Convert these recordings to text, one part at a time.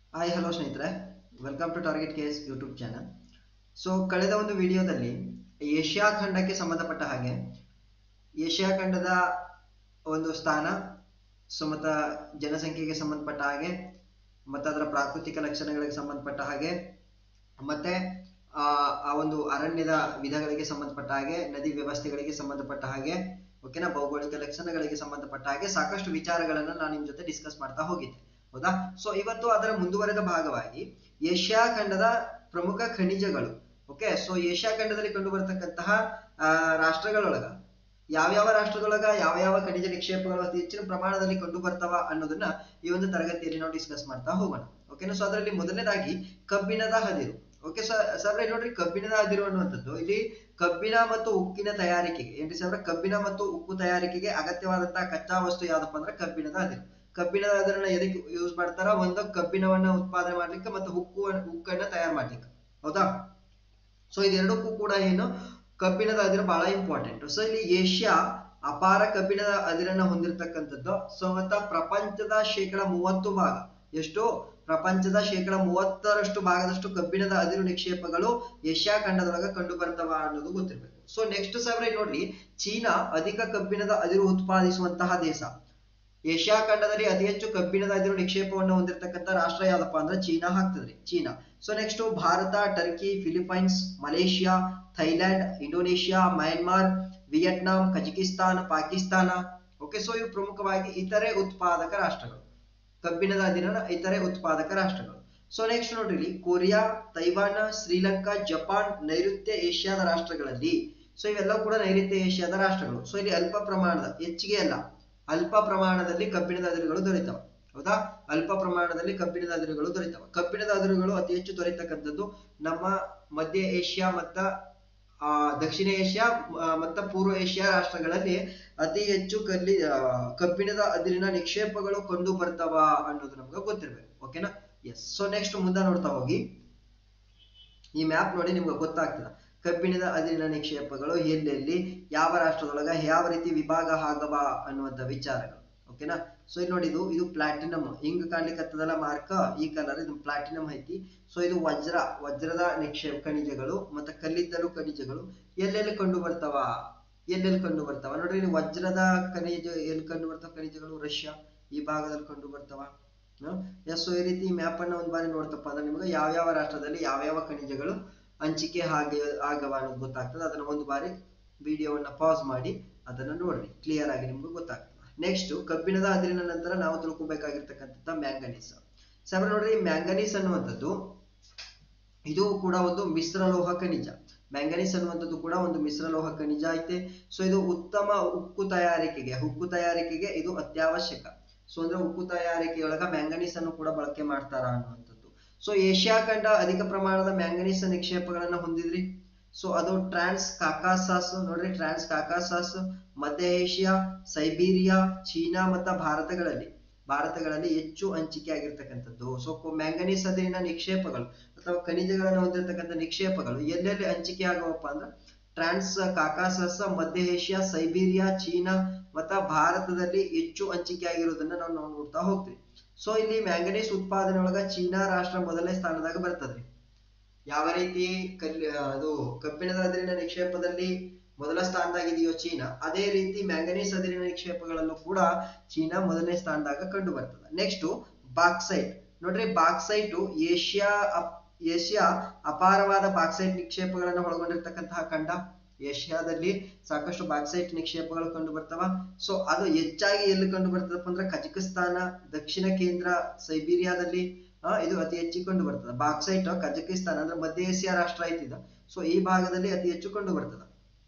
hi hello ಸ್ನೇಹಿತರೆ welcome to target case YouTube channel so ಕಳೆದ ಒಂದು ವಿಡಿಯೋದಲ್ಲಿ ಏಷ್ಯಾ ಖಂಡಕ್ಕೆ ಸಂಬಂಧಪಟ್ಟ ಹಾಗೆ ಏಷ್ಯಾ ಖಂಡದ ಒಂದು ಸ್ಥಾನ ಸೊ ಮತ್ತ ಜನಸಂಖ್ಯೆಗೆ ಸಂಬಂಧಪಟ್ಟ ಹಾಗೆ ಮತ್ತು ಅದರ ಪ್ರಾಕೃತಿಕ ಲಕ್ಷಣಗಳಿಗೆ ಸಂಬಂಧಪಟ್ಟ ಹಾಗೆ ಮತ್ತೆ ಆ ಆ ಒಂದು ಅರಣ್ಯದ ವಿಧಗಳಿಗೆ ಸಂಬಂಧಪಟ್ಟ ಹಾಗೆ ನದಿ ವ್ಯವಸ್ಥೆಗಳಿಗೆ ಸಂಬಂಧಪಟ್ಟ ಹಾಗೆ ಓಕೆನಾ ಭೌಗೋಳಿಕ ಲಕ್ಷಣಗಳಿಗೆ ಸಂಬಂಧಪಟ್ಟ ಹಾಗೆ ಸಾಕಷ್ಟು ವಿಚಾರಗಳನ್ನ ನಾನು ನಿಮ್ ಜೊತೆ ಡಿಸ್ಕಸ್ ಮಾಡ್ತಾ ಹೋಗಿದ್ದೆ ಹೌದಾ ಸೊ ಇವತ್ತು ಅದರ ಮುಂದುವರೆದ ಭಾಗವಾಗಿ ಏಷ್ಯಾ ಖಂಡದ ಪ್ರಮುಖ ಖನಿಜಗಳು ಓಕೆ ಸೊ ಏಷ್ಯಾ ಖಂಡದಲ್ಲಿ ಕಂಡು ಬರತಕ್ಕಂತಹ ಆ ರಾಷ್ಟ್ರಗಳೊಳಗ ಯಾವ್ಯಾವ ರಾಷ್ಟ್ರದೊಳಗ ಯಾವ ಯಾವ ಖನಿಜ ನಿಕ್ಷೇಪಗಳು ಅತಿ ಹೆಚ್ಚಿನ ಪ್ರಮಾಣದಲ್ಲಿ ಕಂಡು ಬರ್ತಾವ ಅನ್ನೋದನ್ನ ಈ ಒಂದು ತರಗತಿಯಲ್ಲಿ ನಾವು ಡಿಸ್ಕಸ್ ಮಾಡ್ತಾ ಹೋಗೋಣ ಓಕೆನಾ ಸೊ ಅದರಲ್ಲಿ ಮೊದಲನೇದಾಗಿ ಕಬ್ಬಿಣದ ಹದಿರು ಓಕೆ ಸರ್ ಇಲ್ಲಿ ನೋಡ್ರಿ ಕಬ್ಬಿಣದ ಹದಿರು ಅನ್ನುವಂಥದ್ದು ಇಲ್ಲಿ ಕಬ್ಬಿಣ ಮತ್ತು ಉಕ್ಕಿನ ತಯಾರಿಕೆಗೆ ಏನ್ರಿ ಸರ್ ಕಬ್ಬಿಣ ಮತ್ತು ಉಕ್ಕು ತಯಾರಿಕೆಗೆ ಅಗತ್ಯವಾದಂತಹ ಕಚ್ಚಾ ವಸ್ತು ಯಾವ್ದಪ್ಪ ಅಂದ್ರೆ ಕಬ್ಬಿಣದ ಹದಿರು ಕಬ್ಬಿಣದ ಹದಿರನ್ನ ಎದಕ್ಕೆ ಯೂಸ್ ಮಾಡ್ತಾರ ಒಂದು ಕಬ್ಬಿಣವನ್ನ ಉತ್ಪಾದನೆ ಮಾಡ್ಲಿಕ್ಕೆ ಮತ್ತು ಉಕ್ಕು ಉಕ್ಕನ್ನ ತಯಾರು ಮಾಡ್ಲಿಕ್ಕೆ ಹೌದಾ ಸೊ ಇದೆರಡಕ್ಕೂ ಕೂಡ ಏನು ಕಬ್ಬಿಣದ ಅದಿರು ಬಹಳ ಇಂಪಾರ್ಟೆಂಟ್ ಸೊ ಇಲ್ಲಿ ಏಷ್ಯಾ ಅಪಾರ ಕಬ್ಬಿಣದ ಅದಿರನ್ನ ಹೊಂದಿರತಕ್ಕಂಥದ್ದು ಸೊ ಮತ್ತ ಪ್ರಪಂಚದ ಶೇಕಡ ಮೂವತ್ತು ಭಾಗ ಎಷ್ಟು ಪ್ರಪಂಚದ ಶೇಕಡ ಮೂವತ್ತರಷ್ಟು ಭಾಗದಷ್ಟು ಕಬ್ಬಿಣದ ಅದಿರು ನಿಕ್ಷೇಪಗಳು ಏಷ್ಯಾ ಖಂಡದೊಳಗ ಕಂಡು ಬರ್ತವ ಅನ್ನೋದು ಗೊತ್ತಿರ್ಬೇಕು ಸೊ ನೆಕ್ಸ್ಟ್ ಸಾವಿರ ನೋಡ್ರಿ ಚೀನಾ ಅಧಿಕ ಕಬ್ಬಿಣದ ಅದಿರು ಉತ್ಪಾದಿಸುವಂತಹ ದೇಶ ಏಷ್ಯಾ ಖಂಡದಲ್ಲಿ ಅತಿ ಹೆಚ್ಚು ಕಬ್ಬಿಣದ ಅದಿರು ನಿಕ್ಷೇಪವನ್ನು ಹೊಂದಿರತಕ್ಕಂಥ ರಾಷ್ಟ್ರ ಯಾವ್ದಪ್ಪ ಅಂದ್ರೆ ಚೀನಾ ಆಗ್ತದ್ರಿ China so next Bharat Turkey Philippines Malaysia Thailand Indonesia Myanmar Vietnam Kazakhstan Pakistan okay so ಇವು ಪ್ರಮುಖವಾಗಿ ಇತರೆ ಉತ್ಪಾದಕ ರಾಷ್ಟ್ರಗಳು ಕಬ್ಬಿಣದ ಅದಿರನ ಇತರೆ ಉತ್ಪಾದಕ ರಾಷ್ಟ್ರಗಳು ಸೊ ನೆಕ್ಸ್ಟ್ ನೋಡ್ರಿ ಇಲ್ಲಿ ಕೊರಿಯಾ ತೈವಾನ್ ಶ್ರೀಲಂಕಾ ಜಪಾನ್ ನೈಋತ್ಯ ಏಷ್ಯಾದ ರಾಷ್ಟ್ರಗಳಲ್ಲಿ ಸೊ ಇವೆಲ್ಲ ಕೂಡ ನೈಋತ್ಯ ಏಷ್ಯಾದ ರಾಷ್ಟ್ರಗಳು ಸೊ ಇಲ್ಲಿ ಅಲ್ಪ ಪ್ರಮಾಣದ ಹೆಚ್ಚಿಗೆ ಅಲ್ಲ ಅಲ್ಪ ಪ್ರಮಾಣದಲ್ಲಿ ಕಬ್ಬಿಣದ ಅದಿರುಗಳು ದೊರೆತವೆ ಹೌದಾ ಅಲ್ಪ ಪ್ರಮಾಣದಲ್ಲಿ ಕಬ್ಬಿಣದ ಅದಿರುಗಳು ದೊರೆತವೆ ಕಬ್ಬಿಣದ ಅದಿರುಗಳು ಅತಿ ಹೆಚ್ಚು ದೊರೆತಕ್ಕಂಥದ್ದು ನಮ್ಮ ಮಧ್ಯ ಏಷ್ಯಾ ಮತ್ತ ಆ ದಕ್ಷಿಣ ಏಷ್ಯಾ ಮತ್ತ ಪೂರ್ವ ಏಷ್ಯಾ ರಾಷ್ಟ್ರಗಳಲ್ಲಿ ಅತಿ ಹೆಚ್ಚು ಕಲ್ಲಿ ಕಬ್ಬಿಣದ ಅದಿರಿನ ನಿಕ್ಷೇಪಗಳು ಕಂಡು ಬರ್ತಾವ ಅನ್ನೋದು ನಮ್ಗೆ ಗೊತ್ತಿರ್ಬೇಕು ಓಕೆನಾ ಎಸ್ ಸೊ ನೆಕ್ಸ್ಟ್ ಮುಂದೆ ನೋಡ್ತಾ ಹೋಗಿ ಈ ಮ್ಯಾಪ್ ನೋಡಿ ನಿಮ್ಗೆ ಗೊತ್ತಾಗ್ತದ ಕಬ್ಬಿಣದ ಅದಿರಿನ ನಿಕ್ಷೇಪಗಳು ಎಲ್ಲೆಲ್ಲಿ ಯಾವ ರಾಷ್ಟ್ರದೊಳಗ ಯಾವ ರೀತಿ ವಿಭಾಗ ಆಗವ ಅನ್ನುವಂಥ ವಿಚಾರಗಳು ಓಕೆನಾ ಸೊ ಇಲ್ಲಿ ನೋಡಿ ಇದು ಇದು ಪ್ಲಾಟಿನಮ್ ಹಿಂಗ್ ಕಾಣ್ಲಿಕ್ಕತ್ತದಲ್ಲ ಮಾರ್ಕ ಈ ಕಲರ್ ಇದು ಪ್ಲಾಟಿನಮ್ ಐತಿ ಸೊ ಇದು ವಜ್ರ ವಜ್ರದ ನಿಕ್ಷೇಪ ಖನಿಜಗಳು ಮತ್ತೆ ಕಲ್ಲಿದ್ದಲು ಖನಿಜಗಳು ಎಲ್ಲೆಲ್ಲಿ ಕಂಡು ಬರ್ತಾವ ಎಲ್ಲೆಲ್ಲಿ ಕಂಡು ಬರ್ತಾವ ನೋಡ್ರಿ ಇಲ್ಲಿ ವಜ್ರದ ಖನಿಜ ಎಲ್ಲಿ ಕಂಡು ಬರ್ತಾವ ಖನಿಜಗಳು ರಷ್ಯಾ ಈ ಭಾಗದಲ್ಲಿ ಕಂಡು ಬರ್ತಾವ ಎಸ್ ಸೊ ಈ ರೀತಿ ಮ್ಯಾಪ್ ಅನ್ನ ಒಂದ್ ಬಾರಿ ನೋಡ್ತಪ್ಪ ಅಂದ್ರೆ ನಿಮ್ಗೆ ಯಾವ ಯಾವ ರಾಷ್ಟ್ರದಲ್ಲಿ ಯಾವ ಯಾವ ಖನಿಜಗಳು ಹಂಚಿಕೆ ಹಾಗೆ ಆಗವ ಅನ್ನೋದು ಗೊತ್ತಾಗ್ತದೆ ಅದನ್ನ ಒಂದು ಬಾರಿ ವಿಡಿಯೋವನ್ನ ಪಾಸ್ ಮಾಡಿ ಅದನ್ನ ನೋಡ್ರಿ ಕ್ಲಿಯರ್ ಆಗಿ ನಿಮ್ಗೆ ಗೊತ್ತಾಗ್ತದೆ ನೆಕ್ಸ್ಟ್ ಕಬ್ಬಿಣದ ಅದಿರಿನ ನಂತರ ನಾವು ತಿಳ್ಕೊಬೇಕಾಗಿರ್ತಕ್ಕಂಥ ಮ್ಯಾಂಗನೀಸ್ ಸಾಬ್ರ ನೋಡ್ರಿ ಮ್ಯಾಂಗನೀಸ್ ಅನ್ನುವಂಥದ್ದು ಇದು ಕೂಡ ಒಂದು ಮಿಶ್ರಲೋಹ ಖನಿಜ ಮ್ಯಾಂಗನೀಸ್ ಅನ್ನುವಂಥದ್ದು ಕೂಡ ಒಂದು ಮಿಶ್ರಲೋಹ ಖನಿಜ ಐತೆ ಸೊ ಇದು ಉತ್ತಮ ಉಕ್ಕು ತಯಾರಿಕೆಗೆ ಉಕ್ಕು ತಯಾರಿಕೆಗೆ ಇದು ಅತ್ಯವಶ್ಯಕ ಸೊ ಅಂದ್ರೆ ಉಕ್ಕು ತಯಾರಿಕೆಯೊಳಗ ಮ್ಯಾಂಗನೀಸ್ ಅನ್ನು ಕೂಡ ಬಳಕೆ ಮಾಡ್ತಾರ ಅನ್ನುವಂಥದ್ದು ಸೊ ಏಷ್ಯಾ ಖಂಡ ಅಧಿಕ ಪ್ರಮಾಣದ ಮ್ಯಾಂಗನೀಸ್ ನಿಕ್ಷೇಪಗಳನ್ನ ಹೊಂದಿದ್ರಿ ಸೊ ಅದು ಟ್ರಾನ್ಸ್ ಕಾಕಾಸಾಸ್ ನೋಡ್ರಿ ಟ್ರಾನ್ಸ್ ಕಾಕಾಸಾಸ್ ಮಧ್ಯ ಏಷ್ಯಾ ಸೈಬೀರಿಯಾ ಚೀನಾ ಮತ್ತ ಭಾರತಗಳಲ್ಲಿ ಭಾರತಗಳಲ್ಲಿ ಹೆಚ್ಚು ಹಂಚಿಕೆ ಆಗಿರ್ತಕ್ಕಂಥದ್ದು ಸೊ ಮ್ಯಾಂಗನೀಸ್ ಅದಿರಿನ ನಿಕ್ಷೇಪಗಳು ಅಥವಾ ಖನಿಜಗಳನ್ನು ಹೊಂದಿರತಕ್ಕಂಥ ನಿಕ್ಷೇಪಗಳು ಎಲ್ಲೆಲ್ಲಿ ಹಂಚಿಕೆ ಆಗುವಪ್ಪ ಅಂದ್ರೆ ಟ್ರಾನ್ಸ್ ಕಾಕಾಸಸ್ ಮಧ್ಯ ಏಷ್ಯಾ ಸೈಬೀರಿಯಾ ಚೀನಾ ಮತ್ತ ಭಾರತದಲ್ಲಿ ಹೆಚ್ಚು ಹಂಚಿಕೆ ಆಗಿರೋದನ್ನ ನಾವು ನೋಡ್ತಾ ಹೋಗ್ತೀವಿ ಸೊ ಇಲ್ಲಿ ಮ್ಯಾಂಗನೀಸ್ ಉತ್ಪಾದನೆ ಒಳಗ ಚೀನಾ ರಾಷ್ಟ್ರ ಮೊದಲನೇ ಸ್ಥಾನದಾಗ ಬರ್ತದ್ರಿ ಯಾವ ರೀತಿ ಕಲ್ಲಿ ಅದು ಕಬ್ಬಿಣದ ಅದಿರಿನ ನಿಕ್ಷೇಪದಲ್ಲಿ ಮೊದಲ ಸ್ಥಾನದಾಗಿದೆಯೋ ಚೀನಾ ಅದೇ ರೀತಿ ಮ್ಯಾಂಗನೀಸ್ ಅದಿರಿನ ನಿಕ್ಷೇಪಗಳಲ್ಲೂ ಕೂಡ ಚೀನಾ ಮೊದಲನೇ ಸ್ಥಾನದಾಗ ಕಂಡು ಬರ್ತದೆ ನೆಕ್ಸ್ಟ್ ಬಾಕ್ಸೈಟ್ ನೋಡ್ರಿ ಬಾಕ್ಸೈಟ್ ಏಷ್ಯಾ ಏಷ್ಯಾ ಅಪಾರವಾದ ಬಾಕ್ಸೈಟ್ ನಿಕ್ಷೇಪಗಳನ್ನು ಒಳಗೊಂಡಿರ್ತಕ್ಕಂತಹ ಖಂಡ ಏಷ್ಯಾದಲ್ಲಿ ಸಾಕಷ್ಟು ಬಾಕ್ಸೈಟ್ ನಿಕ್ಷೇಪಗಳು ಕಂಡು ಬರ್ತಾವ ಸೊ ಅದು ಹೆಚ್ಚಾಗಿ ಎಲ್ಲಿ ಕಂಡು ಬರ್ತದಪ್ಪ ಅಂದ್ರೆ ಕಜಕಿಸ್ತಾನ ದಕ್ಷಿಣ ಕೇಂದ್ರ ಸೈಬೀರಿಯಾದಲ್ಲಿ ಇದು ಅತಿ ಹೆಚ್ಚು ಕಂಡು ಬರ್ತದೆ ಬಾಕ್ಸೈಟ್ ಕಜಕಿಸ್ತಾನ ಅಂದ್ರೆ ಮಧ್ಯ ಏಷ್ಯಾ ರಾಷ್ಟ್ರ ಐತಿದ ಸೊ ಈ ಭಾಗದಲ್ಲಿ ಅತಿ ಹೆಚ್ಚು ಕಂಡು ಬರ್ತದ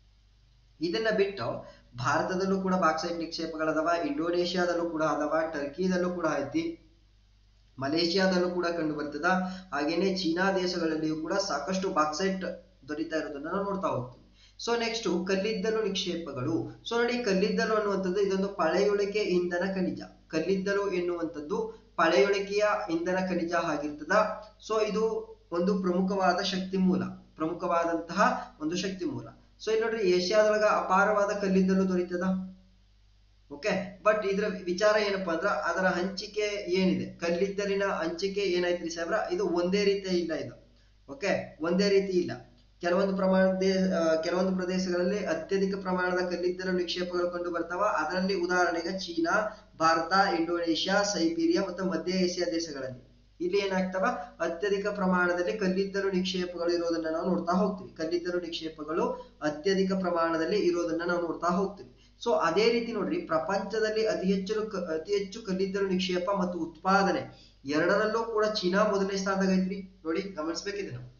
ಇದನ್ನ ಬಿಟ್ಟು ಭಾರತದಲ್ಲೂ ಕೂಡ ಬಾಕ್ಸೈಟ್ ನಿಕ್ಷೇಪಗಳದವ ಇಂಡೋನೇಷ್ಯಾದಲ್ಲೂ ಕೂಡ ಅದಾವ ಟರ್ಕಿದಲ್ಲೂ ಕೂಡ ಐತಿ ಮಲೇಷಿಯಾದಲ್ಲೂ ಕೂಡ ಕಂಡು ಬರ್ತದ ಹಾಗೇನೆ ಚೀನಾ ದೇಶಗಳಲ್ಲಿಯೂ ಕೂಡ ಸಾಕಷ್ಟು ಬಾಕ್ಸೈಟ್ ದೊರೀತಾ ಇರೋದನ್ನ ನಾವು ನೋಡ್ತಾ ಹೋಗ್ತೀವಿ ಸೊ ನೆಕ್ಸ್ಟ್ ಕಲ್ಲಿದ್ದಲು ನಿಕ್ಷೇಪಗಳು ಸೊ ನೋಡಿ ಕಲ್ಲಿದ್ದಲು ಅನ್ನುವಂಥದ್ದು ಇದೊಂದು ಪಳೆಯುಳಿಕೆ ಇಂಧನ ಖನಿಜ ಕಲ್ಲಿದ್ದಲು ಎನ್ನುವಂಥದ್ದು ಪಳೆಯುಳಿಕೆಯ ಇಂಧನ ಖನಿಜ ಆಗಿರ್ತದ ಸೊ ಇದು ಒಂದು ಪ್ರಮುಖವಾದ ಶಕ್ತಿ ಮೂಲ ಪ್ರಮುಖವಾದಂತಹ ಒಂದು ಶಕ್ತಿ ಮೂಲ ಸೊ ಇಲ್ಲಿ ನೋಡ್ರಿ ಏಷ್ಯಾದೊಳಗ ಅಪಾರವಾದ ಕಲ್ಲಿದ್ದಲು ದೊರೀತದ ಓಕೆ ಬಟ್ ಇದ್ರ ವಿಚಾರ ಏನಪ್ಪಾ ಅಂದ್ರ ಅದರ ಹಂಚಿಕೆ ಏನಿದೆ ಕಲ್ಲಿದ್ದಲಿನ ಹಂಚಿಕೆ ಏನಾಯ್ತ್ರಿ ಸಾಹೇಬ್ರ ಇದು ಒಂದೇ ರೀತಿ ಇಲ್ಲ ಇದು ಓಕೆ ಒಂದೇ ರೀತಿ ಇಲ್ಲ ಕೆಲವೊಂದು ಪ್ರಮಾಣದ ಆ, ಕೆಲವೊಂದು ಪ್ರದೇಶಗಳಲ್ಲಿ ಅತ್ಯಧಿಕ ಪ್ರಮಾಣದ ಕಲ್ಲಿದ್ದಲು ನಿಕ್ಷೇಪಗಳು ಕಂಡು ಬರ್ತಾವ ಅದರಲ್ಲಿ ಉದಾಹರಣೆಗೆ ಚೀನಾ ಭಾರತ ಇಂಡೋನೇಷ್ಯಾ ಸೈಬೀರಿಯಾ ಮತ್ತು ಮಧ್ಯ ಏಷ್ಯಾ ದೇಶಗಳಲ್ಲಿ ಇಲ್ಲಿ ಏನಾಗ್ತವ ಅತ್ಯಧಿಕ ಪ್ರಮಾಣದಲ್ಲಿ ಕಲ್ಲಿದ್ದಲು ನಿಕ್ಷೇಪಗಳು ಇರೋದನ್ನ ನಾವು ನೋಡ್ತಾ ಹೋಗ್ತೀವಿ ಕಲ್ಲಿದ್ದಲು ನಿಕ್ಷೇಪಗಳು ಅತ್ಯಧಿಕ ಪ್ರಮಾಣದಲ್ಲಿ ಇರೋದನ್ನ ನಾವು ನೋಡ್ತಾ ಹೋಗ್ತೀವಿ ಸೊ ಅದೇ ರೀತಿ ನೋಡ್ರಿ ಪ್ರಪಂಚದಲ್ಲಿ ಅತಿ ಹೆಚ್ಚು ಕ- ಅತಿ ಹೆಚ್ಚು ಕಲ್ಲಿದ್ದಲು ನಿಕ್ಷೇಪ ಮತ್ತು ಉತ್ಪಾದನೆ ಎರಡರಲ್ಲೂ ಕೂಡ ಚೀನಾ ಮೊದಲನೇ ಸ್ಥಾನದಾಗ ಐತ್ರಿ ನೋಡಿ ಗಮನಿಸ್ಬೇಕಿದೆ ನಾವು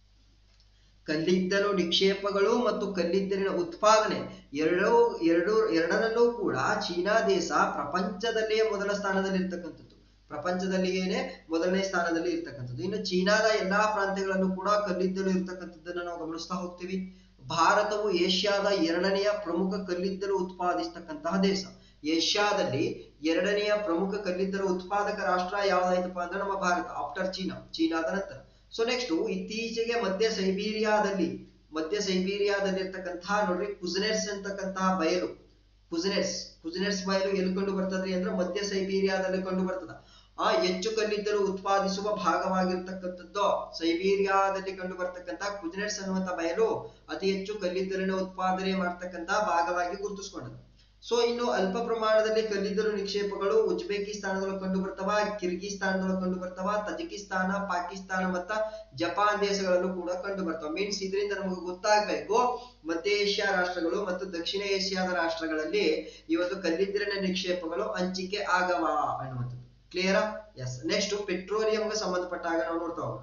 ಕಲ್ಲಿದ್ದಲು ನಿಕ್ಷೇಪಗಳು ಮತ್ತು ಕಲ್ಲಿದ್ದಲಿನ ಉತ್ಪಾದನೆ ಎರಡೂ ಎರಡು ಎರಡರಲ್ಲೂ ಕೂಡ ಚೀನಾ ದೇಶ ಪ್ರಪಂಚದಲ್ಲಿಯೇ ಮೊದಲ ಸ್ಥಾನದಲ್ಲಿ ಇರ್ತಕ್ಕಂಥದ್ದು ಪ್ರಪಂಚದಲ್ಲಿಯೇನೆ ಮೊದಲನೇ ಸ್ಥಾನದಲ್ಲಿ ಇರ್ತಕ್ಕಂಥದ್ದು ಇನ್ನು ಚೀನಾದ ಎಲ್ಲಾ ಪ್ರಾಂತ್ಯಗಳಲ್ಲೂ ಕೂಡ ಕಲ್ಲಿದ್ದಲು ಇರ್ತಕ್ಕಂಥದ್ದನ್ನ ನಾವು ಗಮನಿಸ್ತಾ ಹೋಗ್ತೀವಿ ಭಾರತವು ಏಷ್ಯಾದ ಎರಡನೆಯ ಪ್ರಮುಖ ಕಲ್ಲಿದ್ದಲು ಉತ್ಪಾದಿಸ್ತಕ್ಕಂತಹ ದೇಶ ಏಷ್ಯಾದಲ್ಲಿ ಎರಡನೆಯ ಪ್ರಮುಖ ಕಲ್ಲಿದ್ದಲು ಉತ್ಪಾದಕ ರಾಷ್ಟ್ರ ಯಾವ್ದಾಯ್ತಪ್ಪ ಅಂದ್ರೆ ನಮ್ಮ ಭಾರತ ಆಫ್ಟರ್ ಚೀನಾ ಚೀನಾದ ನಂತರ ಸೊ ನೆಕ್ಸ್ಟ್ ಇತ್ತೀಚೆಗೆ ಮಧ್ಯ ಸೈಬೀರಿಯಾದಲ್ಲಿ ಮಧ್ಯ ಸೈಬೀರಿಯಾದಲ್ಲಿ ಇರ್ತಕ್ಕಂತಹ ನೋಡ್ರಿ ಕುಜನೆಟ್ಸ್ ಅಂತಕ್ಕಂತಹ ಬಯಲು ಕುಜನೆಟ್ಸ್ ಕುಜನೆಟ್ಸ್ ಬಯಲು ಎಲ್ಲಿ ಕಂಡು ಬರ್ತದ್ರಿ ಅಂದ್ರೆ ಮಧ್ಯ ಸೈಬೀರಿಯಾದಲ್ಲಿ ಕಂಡು ಬರ್ತದ ಆ ಹೆಚ್ಚು ಕಲ್ಲಿದ್ದಲು ಉತ್ಪಾದಿಸುವ ಭಾಗವಾಗಿರ್ತಕ್ಕಂಥದ್ದು ಸೈಬೀರಿಯಾದಲ್ಲಿ ಕಂಡು ಬರ್ತಕ್ಕಂಥ ಕುಜನೆಟ್ಸ್ ಅನ್ನುವಂತ ಬಯಲು ಅತಿ ಹೆಚ್ಚು ಕಲ್ಲಿದ್ದಲಿನ ಉತ್ಪಾದನೆ ಮಾಡ್ತಕ್ಕಂಥ ಭಾಗವಾಗಿ ಗುರುತಿಸ್ಕೊಂಡது ಸೊ ಇನ್ನು ಅಲ್ಪ ಪ್ರಮಾಣದಲ್ಲಿ ಕಲ್ಲಿದ್ದಲು ನಿಕ್ಷೇಪಗಳು ಉಜ್ಬೇಕಿಸ್ತಾನದೊಳಗೆ ಕಂಡು ಬರ್ತಾವ ಕಿರ್ಗಿಸ್ತಾನದೊಳಗೆ ಕಂಡು ಬರ್ತಾವ ತಜಿಕಿಸ್ತಾನ ಪಾಕಿಸ್ತಾನ ಮತ್ತ ಜಪಾನ್ ದೇಶಗಳಲ್ಲೂ ಕೂಡ ಕಂಡು ಬರ್ತಾವ ಮೀನ್ಸ್ ಇದರಿಂದ ನಮಗೆ ಗೊತ್ತಾಗ್ಬೇಕು ಮಧ್ಯ ಏಷ್ಯಾ ರಾಷ್ಟ್ರಗಳು ಮತ್ತು ದಕ್ಷಿಣ ಏಷ್ಯಾದ ರಾಷ್ಟ್ರಗಳಲ್ಲಿ ಈ ಒಂದು ಕಲ್ಲಿದ್ದಲಿನ ನಿಕ್ಷೇಪಗಳು ಹಂಚಿಕೆ ಆಗವ ಅನ್ನುವಂಥದ್ದು ಕ್ಲಿಯರಾ ಎಸ್ ನೆಕ್ಸ್ಟ್ ಪೆಟ್ರೋಲಿಯಂಗೆ ಸಂಬಂಧಪಟ್ಟಾಗ ನಾವು ನೋಡ್ತಾ ಹೋಗೋಣ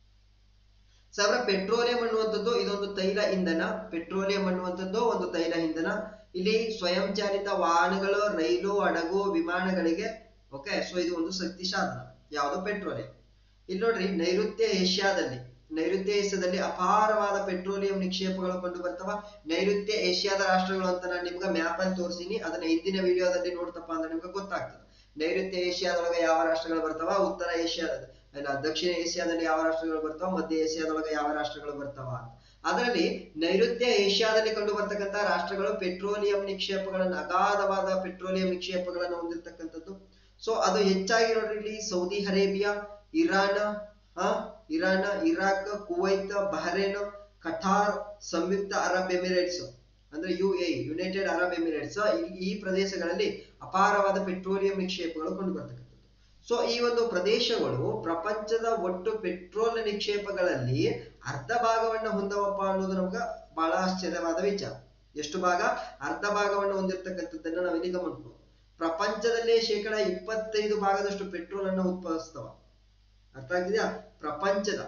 ಸಾವಿರ ಪೆಟ್ರೋಲಿಯಂ ಅನ್ನುವಂಥದ್ದು ಇದೊಂದು ತೈಲ ಇಂಧನ ಪೆಟ್ರೋಲಿಯಂ ಅನ್ನುವಂಥದ್ದು ಒಂದು ತೈಲ ಇಂಧನ ಇಲ್ಲಿ ಸ್ವಯಂಚಾಲಿತ ವಾಹನಗಳು ರೈಲು ಹಡಗು ವಿಮಾನಗಳಿಗೆ ಓಕೆ ಸೊ ಇದು ಒಂದು ಶಕ್ತಿ ಸಾಧನ ಯಾವುದು ಪೆಟ್ರೋಲಿಯಂ ಇಲ್ಲಿ ನೋಡ್ರಿ ನೈಋತ್ಯ ಏಷ್ಯಾದಲ್ಲಿ ನೈಋತ್ಯ ಏಷ್ಯಾದಲ್ಲಿ ಅಪಾರವಾದ ಪೆಟ್ರೋಲಿಯಂ ನಿಕ್ಷೇಪಗಳು ಕಂಡು ಬರ್ತಾವ ನೈಋತ್ಯ ಏಷ್ಯಾದ ರಾಷ್ಟ್ರಗಳು ಅಂತ ನಾನು ನಿಮ್ಗೆ ಮ್ಯಾಪ್ ಅಲ್ಲಿ ತೋರಿಸಿನಿ ಅದನ್ನ ಹಿಂದಿನ ವಿಡಿಯೋದಲ್ಲಿ ನೋಡ್ತಪ್ಪ ಅಂದ್ರೆ ನಿಮ್ಗೆ ಗೊತ್ತಾಗ್ತದೆ ನೈಋತ್ಯ ಏಷ್ಯಾದೊಳಗೆ ಯಾವ ರಾಷ್ಟ್ರಗಳು ಬರ್ತಾವ ಉತ್ತರ ಏಷ್ಯಾದ ಇಲ್ಲ ದಕ್ಷಿಣ ಏಷ್ಯಾದಲ್ಲಿ ಯಾವ ರಾಷ್ಟ್ರಗಳು ಬರ್ತಾವ ಮಧ್ಯ ಏಷ್ಯಾದೊಳಗೆ ಯಾವ ರಾಷ್ಟ್ರಗಳು ಬರ್ತಾವ ಅಂತ ಅದರಲ್ಲಿ ನೈಋತ್ಯ ಏಷ್ಯಾದಲ್ಲಿ ಕಂಡು ಬರ್ತಕ್ಕಂಥ ರಾಷ್ಟ್ರಗಳು ಪೆಟ್ರೋಲಿಯಂ ನಿಕ್ಷೇಪಗಳನ್ನ ಅಗಾಧವಾದ ಪೆಟ್ರೋಲಿಯಂ ನಿಕ್ಷೇಪಗಳನ್ನ ಹೊಂದಿರತಕ್ಕಂಥದ್ದು ಸೊ ಅದು ಹೆಚ್ಚಾಗಿ ನೋಡ್ರಿ ಇಲ್ಲಿ ಸೌದಿ ಅರೇಬಿಯಾ ಇರಾನ್ ಆ Iran Iraq Kuwait Bahrain Qatar ಸಂಯುಕ್ತ ಅರಬ್ ಎಮಿರೇಟ್ಸ್ ಅಂದ್ರೆ U A United Arab Emirates ಈ- ಈ ಪ್ರದೇಶಗಳಲ್ಲಿ ಅಪಾರವಾದ ಪೆಟ್ರೋಲಿಯಂ ನಿಕ್ಷೇಪಗಳು ಕಂಡು ಬರ್ತಕ್ಕಂಥದ್ದು ಸೊ ಈ ಒಂದು ಪ್ರದೇಶಗಳು ಪ್ರಪಂಚದ ಒಟ್ಟು ಪೆಟ್ರೋಲ್ ನಿಕ್ಷೇಪಗಳಲ್ಲಿ ಅರ್ಧ ಭಾಗವನ್ನ ಹೊಂದವಪ್ಪ ಅನ್ನೋದು ನಮ್ಗ ಬಹಳ ಆಶ್ಚರ್ಯವಾದ ವಿಚಾರ ಎಷ್ಟು ಭಾಗ ಅರ್ಧ ಭಾಗವನ್ನು ಹೊಂದಿರತಕ್ಕಂಥದ್ದನ್ನ ನಾವಿಲ್ಲಿ ಗಮನಿಸಬಹುದು ಪ್ರಪಂಚದಲ್ಲೇ ಶೇಕಡ ಇಪ್ಪತ್ತೈದು ಭಾಗದಷ್ಟು ಪೆಟ್ರೋಲ್ ಅನ್ನ ಉತ್ಪಾದಿಸ್ತವ ಅರ್ಥ ಆಗಿದೆಯಾ ಪ್ರಪಂಚದ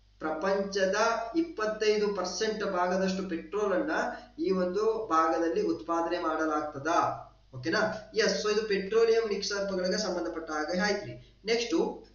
ಪ್ರಪಂಚದ ಇಪ್ಪತ್ತೈದು ಪರ್ಸೆಂಟ್ ಭಾಗದಷ್ಟು ಪೆಟ್ರೋಲ್ ಅನ್ನ ಈ ಒಂದು ಭಾಗದಲ್ಲಿ ಉತ್ಪಾದನೆ ಮಾಡಲಾಗ್ತದ ಓಕೆನಾ ಎಸ್ ಸೊ ಇದು ಪೆಟ್ರೋಲಿಯಂ ನಿಕ್ಷೇಪಗಳಿಗೆ ಸಂಬಂಧಪಟ್ಟ ಹಾಗೆ ಆಯ್ತ್ರಿ ನೆಕ್ಸ್ಟ್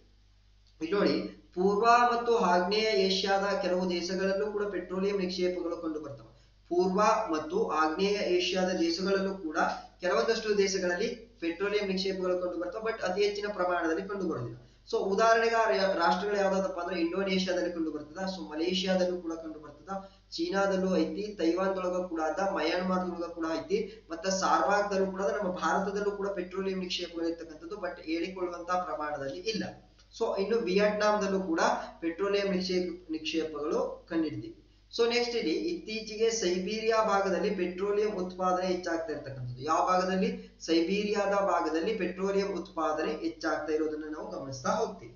ಇಲ್ಲಿ ನೋಡಿ ಪೂರ್ವ ಮತ್ತು ಆಗ್ನೇಯ ಏಷ್ಯಾದ ಕೆಲವು ದೇಶಗಳಲ್ಲೂ ಕೂಡ ಪೆಟ್ರೋಲಿಯಂ ನಿಕ್ಷೇಪಗಳು ಕಂಡು ಬರ್ತವೆ ಪೂರ್ವ ಮತ್ತು ಆಗ್ನೇಯ ಏಷ್ಯಾದ ದೇಶಗಳಲ್ಲೂ ಕೂಡ ಕೆಲವೊಂದಷ್ಟು ದೇಶಗಳಲ್ಲಿ ಪೆಟ್ರೋಲಿಯಂ ನಿಕ್ಷೇಪಗಳು ಕಂಡು ಬರ್ತವೆ ಬಟ್ ಅತಿ ಹೆಚ್ಚಿನ ಪ್ರಮಾಣದಲ್ಲಿ ಕಂಡು ಬರೋದಿಲ್ಲ ಸೊ ಉದಾಹರಣೆಗೆ ಆ ರಾ- ರಾಷ್ಟ್ರಗಳು ಯಾವ್ದಾದಪ್ಪ ಅಂದ್ರೆ ಇಂಡೋನೇಷ್ಯಾದಲ್ಲಿ ಕಂಡು ಬರ್ತದ ಸೊ ಮಲೇಷಿಯಾದಲ್ಲೂ ಕೂಡ ಕಂಡು ಬರ್ತದ ಚೀನಾದಲ್ಲೂ ಐತಿ ತೈವಾನ್ದೊಳಗ ಕೂಡ ಅದ ಮಯನ್ಮಾರ್ದೊಳಗ ಕೂಡ ಐತಿ ಮತ್ತೆ ಸಾರ್ವಾಕ್ದಲ್ಲೂ ಕೂಡ ಅದ ನಮ್ಮ ಭಾರತದಲ್ಲೂ ಕೂಡ ಪೆಟ್ರೋಲಿಯಂ ನಿಕ್ಷೇಪಗಳು ಇರ್ತಕ್ಕಂಥದ್ದು ಬಟ್ ಹೇಳಿಕೊಳ್ಳುವಂತಹ ಪ್ರಮಾಣದಲ್ಲಿ ಇಲ್ಲ ಸೊ ಇನ್ನು ವಿಯಟ್ನಾಂದಲ್ಲೂ ಕೂಡ ಪೆಟ್ರೋಲಿಯಂ ನಿಕ್ಷೇಪ ನಿಕ್ಷೇಪಗಳು ಕಂಡಿಡ್ತೀವಿ ಸೊ ನೆಕ್ಸ್ಟ್ ಇಲ್ಲಿ ಇತ್ತೀಚೆಗೆ ಸೈಬೀರಿಯಾ ಭಾಗದಲ್ಲಿ ಪೆಟ್ರೋಲಿಯಂ ಉತ್ಪಾದನೆ ಹೆಚ್ಚಾಗ್ತಾ ಇರ್ತಕ್ಕಂಥದ್ದು ಯಾವ ಭಾಗದಲ್ಲಿ ಸೈಬೀರಿಯಾದ ಭಾಗದಲ್ಲಿ ಪೆಟ್ರೋಲಿಯಂ ಉತ್ಪಾದನೆ ಹೆಚ್ಚಾಗ್ತಾ ಇರೋದನ್ನ ನಾವು ಗಮನಿಸ್ತಾ ಹೋಗ್ತೀವಿ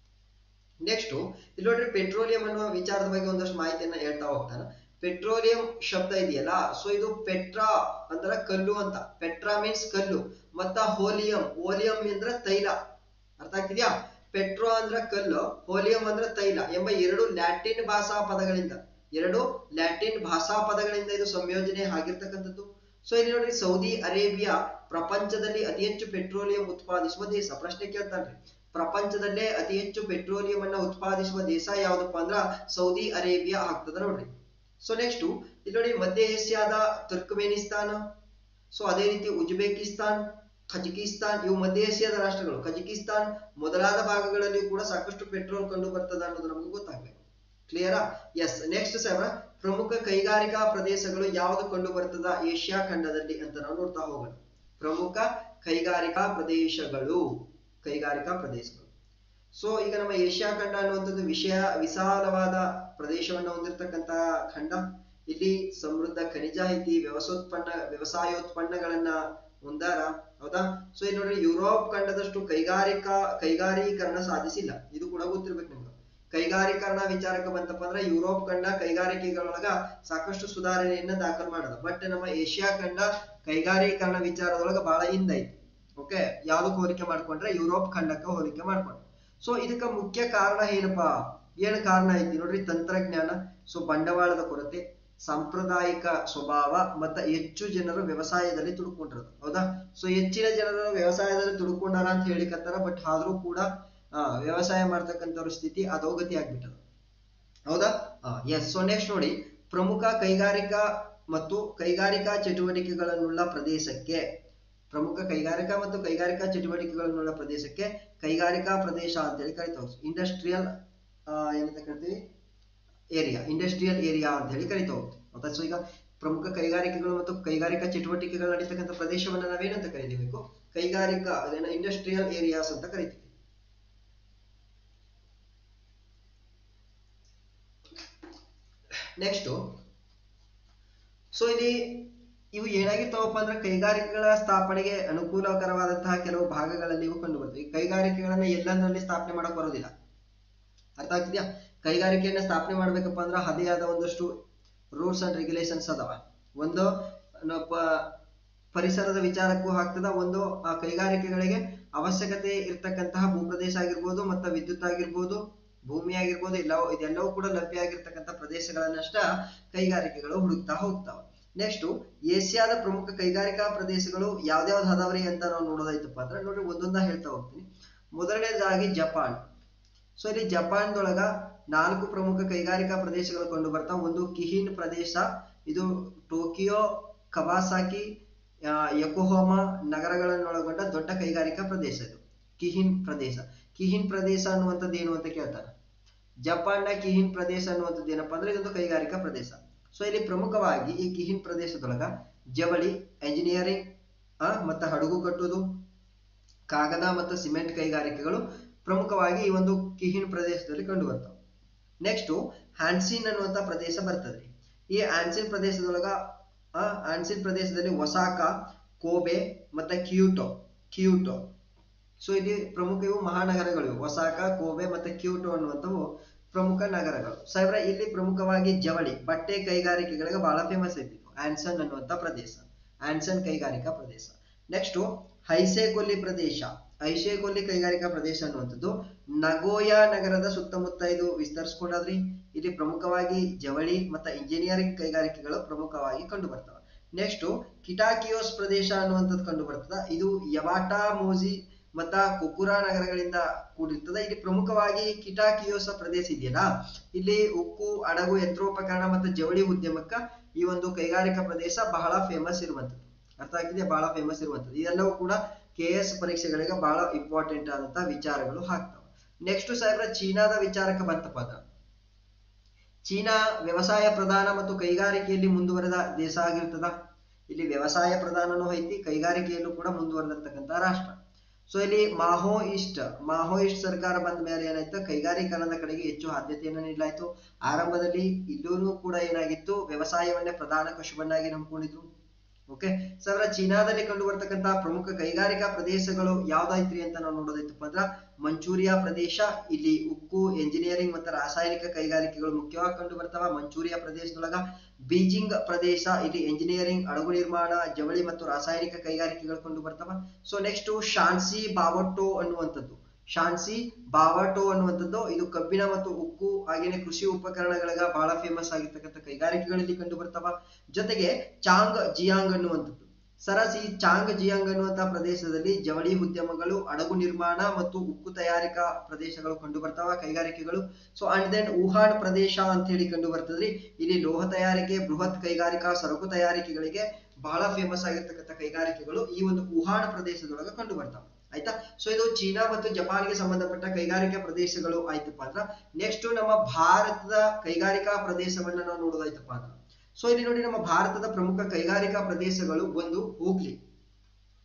ನೆಕ್ಸ್ಟ್ ಇಲ್ಲಿ ನೋಡ್ರಿ ಪೆಟ್ರೋಲಿಯಂ ಅನ್ನುವ ವಿಚಾರದ ಬಗ್ಗೆ ಒಂದಷ್ಟು ಮಾಹಿತಿಯನ್ನ ಹೇಳ್ತಾ ಹೋಗ್ತಾನೆ ಪೆಟ್ರೋಲಿಯಂ ಶಬ್ದ ಇದೆಯಲ್ಲ ಸೊ ಇದು ಪೆಟ್ರಾ ಅಂದ್ರ ಕಲ್ಲು ಅಂತ ಪೆಟ್ರಾ ಮೀನ್ಸ್ ಕಲ್ಲು ಮತ್ತ ಹೋಲಿಯಂ ಹೋಲಿಯಂ ಅಂದ್ರ ತೈಲ ಅರ್ಥ ಆಗ್ತಿದ್ಯಾ ಪೆಟ್ರೋ ಅಂದ್ರ ಕಲ್ಲು ಹೋಲಿಯಂ ಅಂದ್ರ ತೈಲ ಎಂಬ ಎರಡು ಲ್ಯಾಟಿನ್ ಭಾಷಾ ಪದಗಳಿಂದ ಎರಡು ಲ್ಯಾಟಿನ್ ಭಾಷಾ ಪದಗಳಿಂದ ಇದು ಸಂಯೋಜನೆ ಆಗಿರ್ತಕ್ಕಂಥದ್ದು ಸೊ ಇಲ್ಲಿ ನೋಡ್ರಿ ಸೌದಿ ಅರೇಬಿಯಾ ಪ್ರಪಂಚದಲ್ಲಿ ಅತಿ ಹೆಚ್ಚು ಪೆಟ್ರೋಲಿಯಂ ಉತ್ಪಾದಿಸುವ ದೇಶ ಪ್ರಶ್ನೆ ಕೇಳ್ತಾನ್ರಿ ಪ್ರಪಂಚದಲ್ಲೇ ಅತಿ ಹೆಚ್ಚು ಪೆಟ್ರೋಲಿಯಂ ಅನ್ನ ಉತ್ಪಾದಿಸುವ ದೇಶ ಯಾವ್ದಪ್ಪ ಅಂದ್ರ ಸೌದಿ ಅರೇಬಿಯಾ ಆಗ್ತದ ನೋಡ್ರಿ ಸೊ ನೆಕ್ಸ್ಟ್ ಇಲ್ಲಿ ನೋಡಿ ಮಧ್ಯ ಏಷ್ಯಾದ ತುರ್ಕಮೇನಿಸ್ತಾನ ಸೊ ಅದೇ ರೀತಿ ಉಜ್ಬೇಕಿಸ್ತಾನ್ ಕಜಕಿಸ್ತಾನ್ ಇವು ಮಧ್ಯ ಏಷ್ಯಾದ ರಾಷ್ಟ್ರಗಳು ಕಜಕಿಸ್ತಾನ್ ಮೊದಲಾದ ಭಾಗಗಳಲ್ಲಿ ಕೂಡ ಸಾಕಷ್ಟು ಪೆಟ್ರೋಲ್ ಕಂಡು ಬರ್ತದ ಅನ್ನೋದು ನಮಗೆ ಗೊತ್ತಾಗ್ಬೇಕು ಕ್ಲಿಯರಾ ಎಸ್ ನೆಕ್ಸ್ಟ್ ಸಾವಿರ ಪ್ರಮುಖ ಕೈಗಾರಿಕಾ ಪ್ರದೇಶಗಳು ಯಾವುದು ಕಂಡು ಬರ್ತದ ಏಷ್ಯಾ ಖಂಡದಲ್ಲಿ ಅಂತ ನಾವು ನೋಡ್ತಾ ಹೋಗೋಣ ಪ್ರಮುಖ ಕೈಗಾರಿಕಾ ಪ್ರದೇಶಗಳು ಕೈಗಾರಿಕಾ ಪ್ರದೇಶಗಳು ಸೊ ಈಗ ನಮ್ಮ ಏಷ್ಯಾ ಖಂಡ ಅನ್ನುವಂಥದ್ದು ವಿಷಯ ವಿಶಾಲವಾದ ಪ್ರದೇಶವನ್ನು ಹೊಂದಿರತಕ್ಕಂತಹ ಖಂಡ ಇಲ್ಲಿ ಸಮೃದ್ಧ ಖನಿಜ ಐತಿ ವ್ಯವಸೋತ್ಪನ್ನ ವ್ಯವಸಾಯೋತ್ಪನ್ನಗಳನ್ನ ಹೊಂದಾರ ಹೌದಾ ಸೊ ಇಲ್ಲಿ ನೋಡ್ರಿ ಯುರೋಪ್ ಖಂಡದಷ್ಟು ಕೈಗಾರಿಕಾ ಕೈಗಾರೀಕರಣ ಸಾಧಿಸಿಲ್ಲ ಇದು ಕೂಡ ಗೊತ್ತಿರ್ಬೇಕು ನಿಮ್ಗೆ ಕೈಗಾರೀಕರಣ ವಿಚಾರಕ್ಕೆ ಬಂತಪ್ಪ ಅಂದ್ರೆ ಯುರೋಪ್ ಖಂಡ ಕೈಗಾರಿಕೆಗಳೊಳಗ ಸಾಕಷ್ಟು ಸುಧಾರಣೆಯನ್ನ ದಾಖಲು ಮಾಡದ ಬಟ್ ನಮ್ಮ ಏಷ್ಯಾ ಖಂಡ ಕೈಗಾರೀಕರಣ ವಿಚಾರದೊಳಗ ಬಹಳ ಹಿಂದೈತಿ ಓಕೆ ಯಾವ್ದಕ್ಕೆ ಹೋಲಿಕೆ ಮಾಡ್ಕೊಂಡ್ರೆ ಯುರೋಪ್ ಖಂಡಕ್ಕೆ ಹೋಲಿಕೆ ಮಾಡ್ಕೊಂಡ್ರೆ ಸೊ ಇದಕ್ಕ ಮುಖ್ಯ ಕಾರಣ ಏನಪ್ಪಾ ಏನ್ ಕಾರಣ ಐತಿ ನೋಡ್ರಿ ತಂತ್ರಜ್ಞಾನ ಸೊ ಬಂಡವಾಳದ ಕೊರತೆ ಸಾಂಪ್ರದಾಯಿಕ ಸ್ವಭಾವ ಮತ್ತೆ ಹೆಚ್ಚು ಜನರು ವ್ಯವಸಾಯದಲ್ಲಿ ತುಡುಕೊಂಡಿರೋದು ಹೌದಾ ಸೊ ಹೆಚ್ಚಿನ ಜನರು ವ್ಯವಸಾಯದಲ್ಲಿ ತುಡುಕೊಂಡಾರ ಅಂತ ಹೇಳಿಕತ್ತಾರ ಬಟ್ ಆದ್ರೂ ಕೂಡ ಆ ವ್ಯವಸಾಯ ಮಾಡ್ತಕ್ಕಂಥವ್ರ ಸ್ಥಿತಿ ಅಧೋಗತಿ ಆಗ್ಬಿಟ್ಟದ ಹೌದಾ ಎಸ್ ಸೊ ನೆಕ್ಸ್ಟ್ ನೋಡಿ ಪ್ರಮುಖ ಕೈಗಾರಿಕಾ ಮತ್ತು ಕೈಗಾರಿಕಾ ಚಟುವಟಿಕೆಗಳನ್ನುಳ್ಳ ಪ್ರದೇಶಕ್ಕೆ ಪ್ರಮುಖ ಕೈಗಾರಿಕಾ ಮತ್ತು ಕೈಗಾರಿಕಾ ಚಟುವಟಿಕೆಗಳನ್ನುಳ್ಳ ಪ್ರದೇಶಕ್ಕೆ ಕೈಗಾರಿಕಾ ಪ್ರದೇಶ ಅಂತೇಳಿ ಕರಿತಾವ್ ಇಂಡಸ್ಟ್ರಿಯಲ್ ಏನಂತ ಕರಿತೀವಿ ಏರಿಯಾ ಇಂಡಸ್ಟ್ರಿಯಲ್ ಏರಿಯಾ ಅಂತ ಹೇಳಿ ಕರಿತಾ ಹೋಗ್ತೀವಿ ಹೌದಾ ಸೊ ಈಗ ಪ್ರಮುಖ ಕೈಗಾರಿಕೆಗಳು ಮತ್ತು ಕೈಗಾರಿಕಾ ಚಟುವಟಿಕೆಗಳು ನಡೀತಕ್ಕಂಥ ಪ್ರದೇಶವನ್ನ ನಾವೇನಂತ ಕರಿತೀವಿ ಕೈಗಾರಿಕಾ ಅದೇನ ಇಂಡಸ್ಟ್ರಿಯಲ್ ಏರಿಯಾಸ್ ಅಂತ ಕರಿತೀವಿ ನೆಕ್ಸ್ಟ್ ಸೊ ಇಲ್ಲಿ ಇವು ಏನಾಗಿರ್ತಾವಪ್ಪ ಅಂದ್ರೆ ಕೈಗಾರಿಕೆಗಳ ಸ್ಥಾಪನೆಗೆ ಅನುಕೂಲಕರವಾದಂತಹ ಕೆಲವು ಭಾಗಗಳಲ್ಲಿ ಇವು ಕಂಡು ಬರ್ತವೆ ಈ ಕೈಗಾರಿಕೆಗಳನ್ನ ಎಲ್ಲಂದ್ರಲ್ಲಿ ಸ್ಥಾಪನೆ ಮಾಡಕ್ ಬರೋದಿಲ್ಲ ಅರ್ಥ ಆಗ್ತಿದ್ಯಾ ಕೈಗಾರಿಕೆಯನ್ನ ಸ್ಥಾಪನೆ ಮಾಡ್ಬೇಕಪ್ಪ ಅಂದ್ರೆ ಅದೇ ಆದ ಒಂದಷ್ಟು ರೂಲ್ಸ್ ಅಂಡ್ ರೆಗ್ಯುಲೇಷನ್ಸ್ ಅದಾವ ಒಂದು ಪರಿಸರದ ವಿಚಾರಕ್ಕೂ ಆಗ್ತದ ಒಂದು ಆ ಕೈಗಾರಿಕೆಗಳಿಗೆ ಅವಶ್ಯಕತೆ ಇರ್ತಕ್ಕಂತಹ ಭೂಪ್ರದೇಶ ಆಗಿರ್ಬೋದು ಮತ್ತು ವಿದ್ಯುತ್ ಆಗಿರ್ಬೋದು ಭೂಮಿ ಆಗಿರ್ಬೋದು ಎಲ್ಲವೂ ಇದೆಲ್ಲವೂ ಕೂಡ ಲಭ್ಯ ಆಗಿರ್ತಕ್ಕಂಥ ಪ್ರದೇಶಗಳನ್ನಷ್ಟ ಕೈಗಾರಿಕೆಗಳು ಹುಡುಕ್ತಾ ಹೋಗ್ತಾವ ನೆಕ್ಸ್ಟ್ ಏಷ್ಯಾದ ಪ್ರಮುಖ ಕೈಗಾರಿಕಾ ಪ್ರದೇಶಗಳು ಯಾವ್ದ್ಯಾವ್ದು ಅದಾವ್ರಿ ಅಂತ ನಾವು ನೋಡೋದಾಯ್ತಪ್ಪ ಅಂದ್ರೆ ನೋಡ್ರಿ ಒಂದೊಂದ ಹೇಳ್ತಾ ಹೋಗ್ತೀನಿ ಮೊದಲನೇದಾಗಿ ಜಪಾನ್ ಸೊ ಇಲ್ಲಿ ಜಪಾನ್ದೊಳಗ ನಾಲ್ಕು ಪ್ರಮುಖ ಕೈಗಾರಿಕಾ ಪ್ರದೇಶಗಳು ಕಂಡು ಬರ್ತಾವ ಒಂದು ಕಿಹಿನ್ ಪ್ರದೇಶ ಇದು ಟೋಕಿಯೋ ಕವಾಸಾಕಿ ಯಕೋಹೋಮಾ ನಗರಗಳನ್ನೊಳಗೊಂಡ ದೊಡ್ಡ ಕೈಗಾರಿಕಾ ಪ್ರದೇಶ ಇದು ಕಿಹಿನ್ ಪ್ರದೇಶ ಕಿಹಿನ್ ಪ್ರದೇಶ ಅನ್ನುವಂಥದ್ದು ಏನು ಅಂತ ಕೇಳ್ತಾರೆ ಜಪಾನ್ನ ಕಿಹಿನ್ ಪ್ರದೇಶ ಅನ್ನುವಂಥದ್ದು ಏನಪ್ಪಾ ಅಂದ್ರೆ ಇದೊಂದು ಕೈಗಾರಿಕಾ ಪ್ರದೇಶ ಸೊ ಇಲ್ಲಿ ಪ್ರಮುಖವಾಗಿ ಈ ಕಿಹಿನ್ ಪ್ರದೇಶದೊಳಗ ಜವಳಿ ಎಂಜಿನಿಯರಿಂಗ್ ಆ ಮತ್ತೆ ಹಡಗು ಕಟ್ಟುವುದು ಕಾಗದ ಮತ್ತು ಸಿಮೆಂಟ್ ಕೈಗಾರಿಕೆಗಳು ಪ್ರಮುಖವಾಗಿ ಈ ಒಂದು ಕಿಹಿನ್ ಪ್ರದೇಶದಲ್ಲಿ ಕಂಡು ಬರ್ತಾವೆ ನೆಕ್ಸ್ಟ್ ಹ್ಯಾನ್ಸಿನ್ ಅನ್ನುವಂಥ ಪ್ರದೇಶ ಬರ್ತದೆ ಈ ಆನ್ಸಿನ್ ಪ್ರದೇಶದೊಳಗ ಆ ಆನ್ಸಿನ್ ಪ್ರದೇಶದಲ್ಲಿ ಒಸಾಕ ಕೋಬೆ ಮತ್ತೆ ಕ್ಯೂಟೋ ಕ್ಯೂಟೋ ಸೊ ಇಲ್ಲಿ ಪ್ರಮುಖ ಇವು ಮಹಾನಗರಗಳು ಇವು ಒಸಾಕ ಕೋಬೆ ಮತ್ತೆ ಕ್ಯೂಟೋ ಅನ್ನುವಂಥವು ಪ್ರಮುಖ ನಗರಗಳು ಸಾಹೇಬ್ರ ಇಲ್ಲಿ ಪ್ರಮುಖವಾಗಿ ಜವಳಿ ಬಟ್ಟೆ ಕೈಗಾರಿಕೆಗಳಿಗೆ ಬಹಳ ಫೇಮಸ್ ಐತಿ ಆನ್ಸನ್ ಅನ್ನುವಂಥ ಪ್ರದೇಶ ಆನ್ಸನ್ ಕೈಗಾರಿಕಾ ಪ್ರದೇಶ ನೆಕ್ಸ್ಟ್ ಹೈಸೇಕೊಲ್ಲಿ ಪ್ರದೇಶ ಐಶೇಕೊಲ್ಲಿ ಕೈಗಾರಿಕಾ ಪ್ರದೇಶ ಅನ್ನುವಂಥದ್ದು ನಗೋಯಾ ನಗರದ ಸುತ್ತಮುತ್ತ ಇದು ವಿಸ್ತರಿಸ್ಕೊಂಡಾದ್ರಿ ಇಲ್ಲಿ ಪ್ರಮುಖವಾಗಿ ಜವಳಿ ಮತ್ತು ಇಂಜಿನಿಯರಿಂಗ್ ಕೈಗಾರಿಕೆಗಳು ಪ್ರಮುಖವಾಗಿ ಕಂಡು ಬರ್ತವೆ ನೆಕ್ಸ್ಟ್ ಕಿಟಾಕಿಯೋಸ್ ಪ್ರದೇಶ ಅನ್ನುವಂಥದ್ದು ಕಂಡು ಬರ್ತದ ಇದು ಯವಾಟಾ ಮೋಜಿ ಮತ್ತ ಕುಕುರಾ ನಗರಗಳಿಂದ ಕೂಡಿರ್ತದ ಇಲ್ಲಿ ಪ್ರಮುಖವಾಗಿ ಕಿಟಾಕಿಯೋಸ ಪ್ರದೇಶ ಇದೆಯಲ್ಲ ಇಲ್ಲಿ ಉಕ್ಕು ಅಡಗು ಯಂತ್ರೋಪಕರಣ ಮತ್ತು ಜವಳಿ ಉದ್ಯಮಕ್ಕ ಈ ಒಂದು ಕೈಗಾರಿಕಾ ಪ್ರದೇಶ ಬಹಳ ಫೇಮಸ್ ಇರುವಂಥದ್ದು ಅರ್ಥ ಆಗ್ತಿದೆ ಬಹಳ ಫೇಮಸ್ ಇರುವಂಥದ್ದು ಇದೆಲ್ಲವೂ ಕೂಡ ಕೆ ಎಸ್ ಪರೀಕ್ಷೆಗಳಿಗೆ ಬಹಳ ಇಂಪಾರ್ಟೆಂಟ್ ಆದಂತಹ ವಿಚಾರಗಳು ಆಗ್ತಾವ ನೆಕ್ಸ್ಟ್ ಸಾಹೇಬ್ರ ಚೀನಾದ ವಿಚಾರಕ್ಕೆ ಬಂತಪ್ಪ ಅದ ಚೀನಾ ವ್ಯವಸಾಯ ಪ್ರಧಾನ ಮತ್ತು ಕೈಗಾರಿಕೆಯಲ್ಲಿ ಮುಂದುವರೆದ ದೇಶ ಆಗಿರ್ತದ ಇಲ್ಲಿ ವ್ಯವಸಾಯ ಪ್ರಧಾನನೂ ಐತಿ ಕೈಗಾರಿಕೆಯಲ್ಲೂ ಕೂಡ ಮುಂದುವರೆದಿರ್ತಕ್ಕಂಥ ರಾಷ್ಟ್ರ ಸೊ ಇಲ್ಲಿ ಮಾಹೋಯಿಸ್ಟ್ ಮಾಹೋಯಿಸ್ಟ್ ಸರ್ಕಾರ ಬಂದ ಮೇಲೆ ಏನಾಯ್ತು ಕೈಗಾರೀಕರಣದ ಕಡೆಗೆ ಹೆಚ್ಚು ಆದ್ಯತೆಯನ್ನು ನೀಡಲಾಯ್ತು ಆರಂಭದಲ್ಲಿ ಇಲ್ಲೂ ಕೂಡ ಏನಾಗಿತ್ತು ವ್ಯವಸಾಯವನ್ನೇ ಪ್ರಧಾನ ಕಸುಬನ್ನಾಗಿ ನಂಬ್ಕೊಂಡಿದ್ರು ಓಕೆ ಸರ್ ಚೀನಾದಲ್ಲಿ ಕಂಡು ಬರ್ತಕ್ಕಂತಹ ಪ್ರಮುಖ ಕೈಗಾರಿಕಾ ಪ್ರದೇಶಗಳು ಯಾವ್ದಾಯ್ತ್ರಿ ಅಂತ ನಾವು ನೋಡೋದೈತಪ್ಪ ಅಂದ್ರ ಮಂಚೂರಿಯಾ ಪ್ರದೇಶ ಇಲ್ಲಿ ಉಕ್ಕು ಎಂಜಿನಿಯರಿಂಗ್ ಮತ್ತು ರಾಸಾಯನಿಕ ಕೈಗಾರಿಕೆಗಳು ಮುಖ್ಯವಾಗಿ ಕಂಡು ಬರ್ತಾವ ಮಂಚೂರಿಯಾ ಪ್ರದೇಶದೊಳಗ ಬೀಜಿಂಗ್ ಪ್ರದೇಶ ಇಲ್ಲಿ ಎಂಜಿನಿಯರಿಂಗ್ ಅಡಗು ನಿರ್ಮಾಣ ಜವಳಿ ಮತ್ತು ರಾಸಾಯನಿಕ ಕೈಗಾರಿಕೆಗಳು ಕಂಡು ಬರ್ತಾವ ಸೊ ನೆಕ್ಸ್ಟ್ ಶಾನ್ಸಿ ಬಾವಟೋ ಅನ್ನುವಂಥದ್ದು ಶಾನ್ಸಿ ಬಾವಾಟೋ ಅನ್ನುವಂಥದ್ದು ಇದು ಕಬ್ಬಿಣ ಮತ್ತು ಉಕ್ಕು ಹಾಗೇನೆ ಕೃಷಿ ಉಪಕರಣಗಳಿಗೆ ಬಹಳ ಫೇಮಸ್ ಆಗಿರ್ತಕ್ಕಂಥ ಕೈಗಾರಿಕೆಗಳಲ್ಲಿ ಕಂಡು ಬರ್ತಾವ ಜೊತೆಗೆ ಚಾಂಗ್ ಜಿಯಾಂಗ್ ಅನ್ನುವಂಥದ್ದು ಸರಸ್ ಈ ಚಾಂಗ್ ಜಿಯಾಂಗ್ ಅನ್ನುವಂತಹ ಪ್ರದೇಶದಲ್ಲಿ ಜವಳಿ ಉದ್ಯಮಗಳು ಅಡಗು ನಿರ್ಮಾಣ ಮತ್ತು ಉಕ್ಕು ತಯಾರಿಕಾ ಪ್ರದೇಶಗಳು ಕಂಡು ಬರ್ತಾವ ಕೈಗಾರಿಕೆಗಳು ಸೊ ಅಂಡ್ ದೆನ್ ವುಹಾನ್ ಪ್ರದೇಶ ಅಂತ ಹೇಳಿ ಕಂಡು ಬರ್ತದ್ರಿ ಇಲ್ಲಿ ಲೋಹ ತಯಾರಿಕೆ ಬೃಹತ್ ಕೈಗಾರಿಕಾ ಸರಕು ತಯಾರಿಕೆಗಳಿಗೆ ಬಹಳ ಫೇಮಸ್ ಆಗಿರ್ತಕ್ಕಂಥ ಕೈಗಾರಿಕೆಗಳು ಈ ಒಂದು ವುಹಾನ್ ಪ್ರದೇಶದೊಳಗೆ ಕಂಡು ಬರ್ತಾವ ಆಯ್ತಾ ಸೊ ಇದು ಚೀನಾ ಮತ್ತು ಜಪಾನ್ಗೆ ಸಂಬಂಧಪಟ್ಟ ಕೈಗಾರಿಕಾ ಪ್ರದೇಶಗಳು ಆಯ್ತಪ್ಪ ಅಂದ್ರ ನೆಕ್ಸ್ಟ್ ನಮ್ಮ ಭಾರತದ ಕೈಗಾರಿಕಾ ಪ್ರದೇಶವನ್ನ ನಾವು ನೋಡೋದಾಯ್ತಪ್ಪ ಅಂದ್ರ ಸೊ ಇಲ್ಲಿ ನೋಡಿ ನಮ್ಮ ಭಾರತದ ಪ್ರಮುಖ ಕೈಗಾರಿಕಾ ಪ್ರದೇಶಗಳು ಒಂದು ಹೂಗ್ಲಿ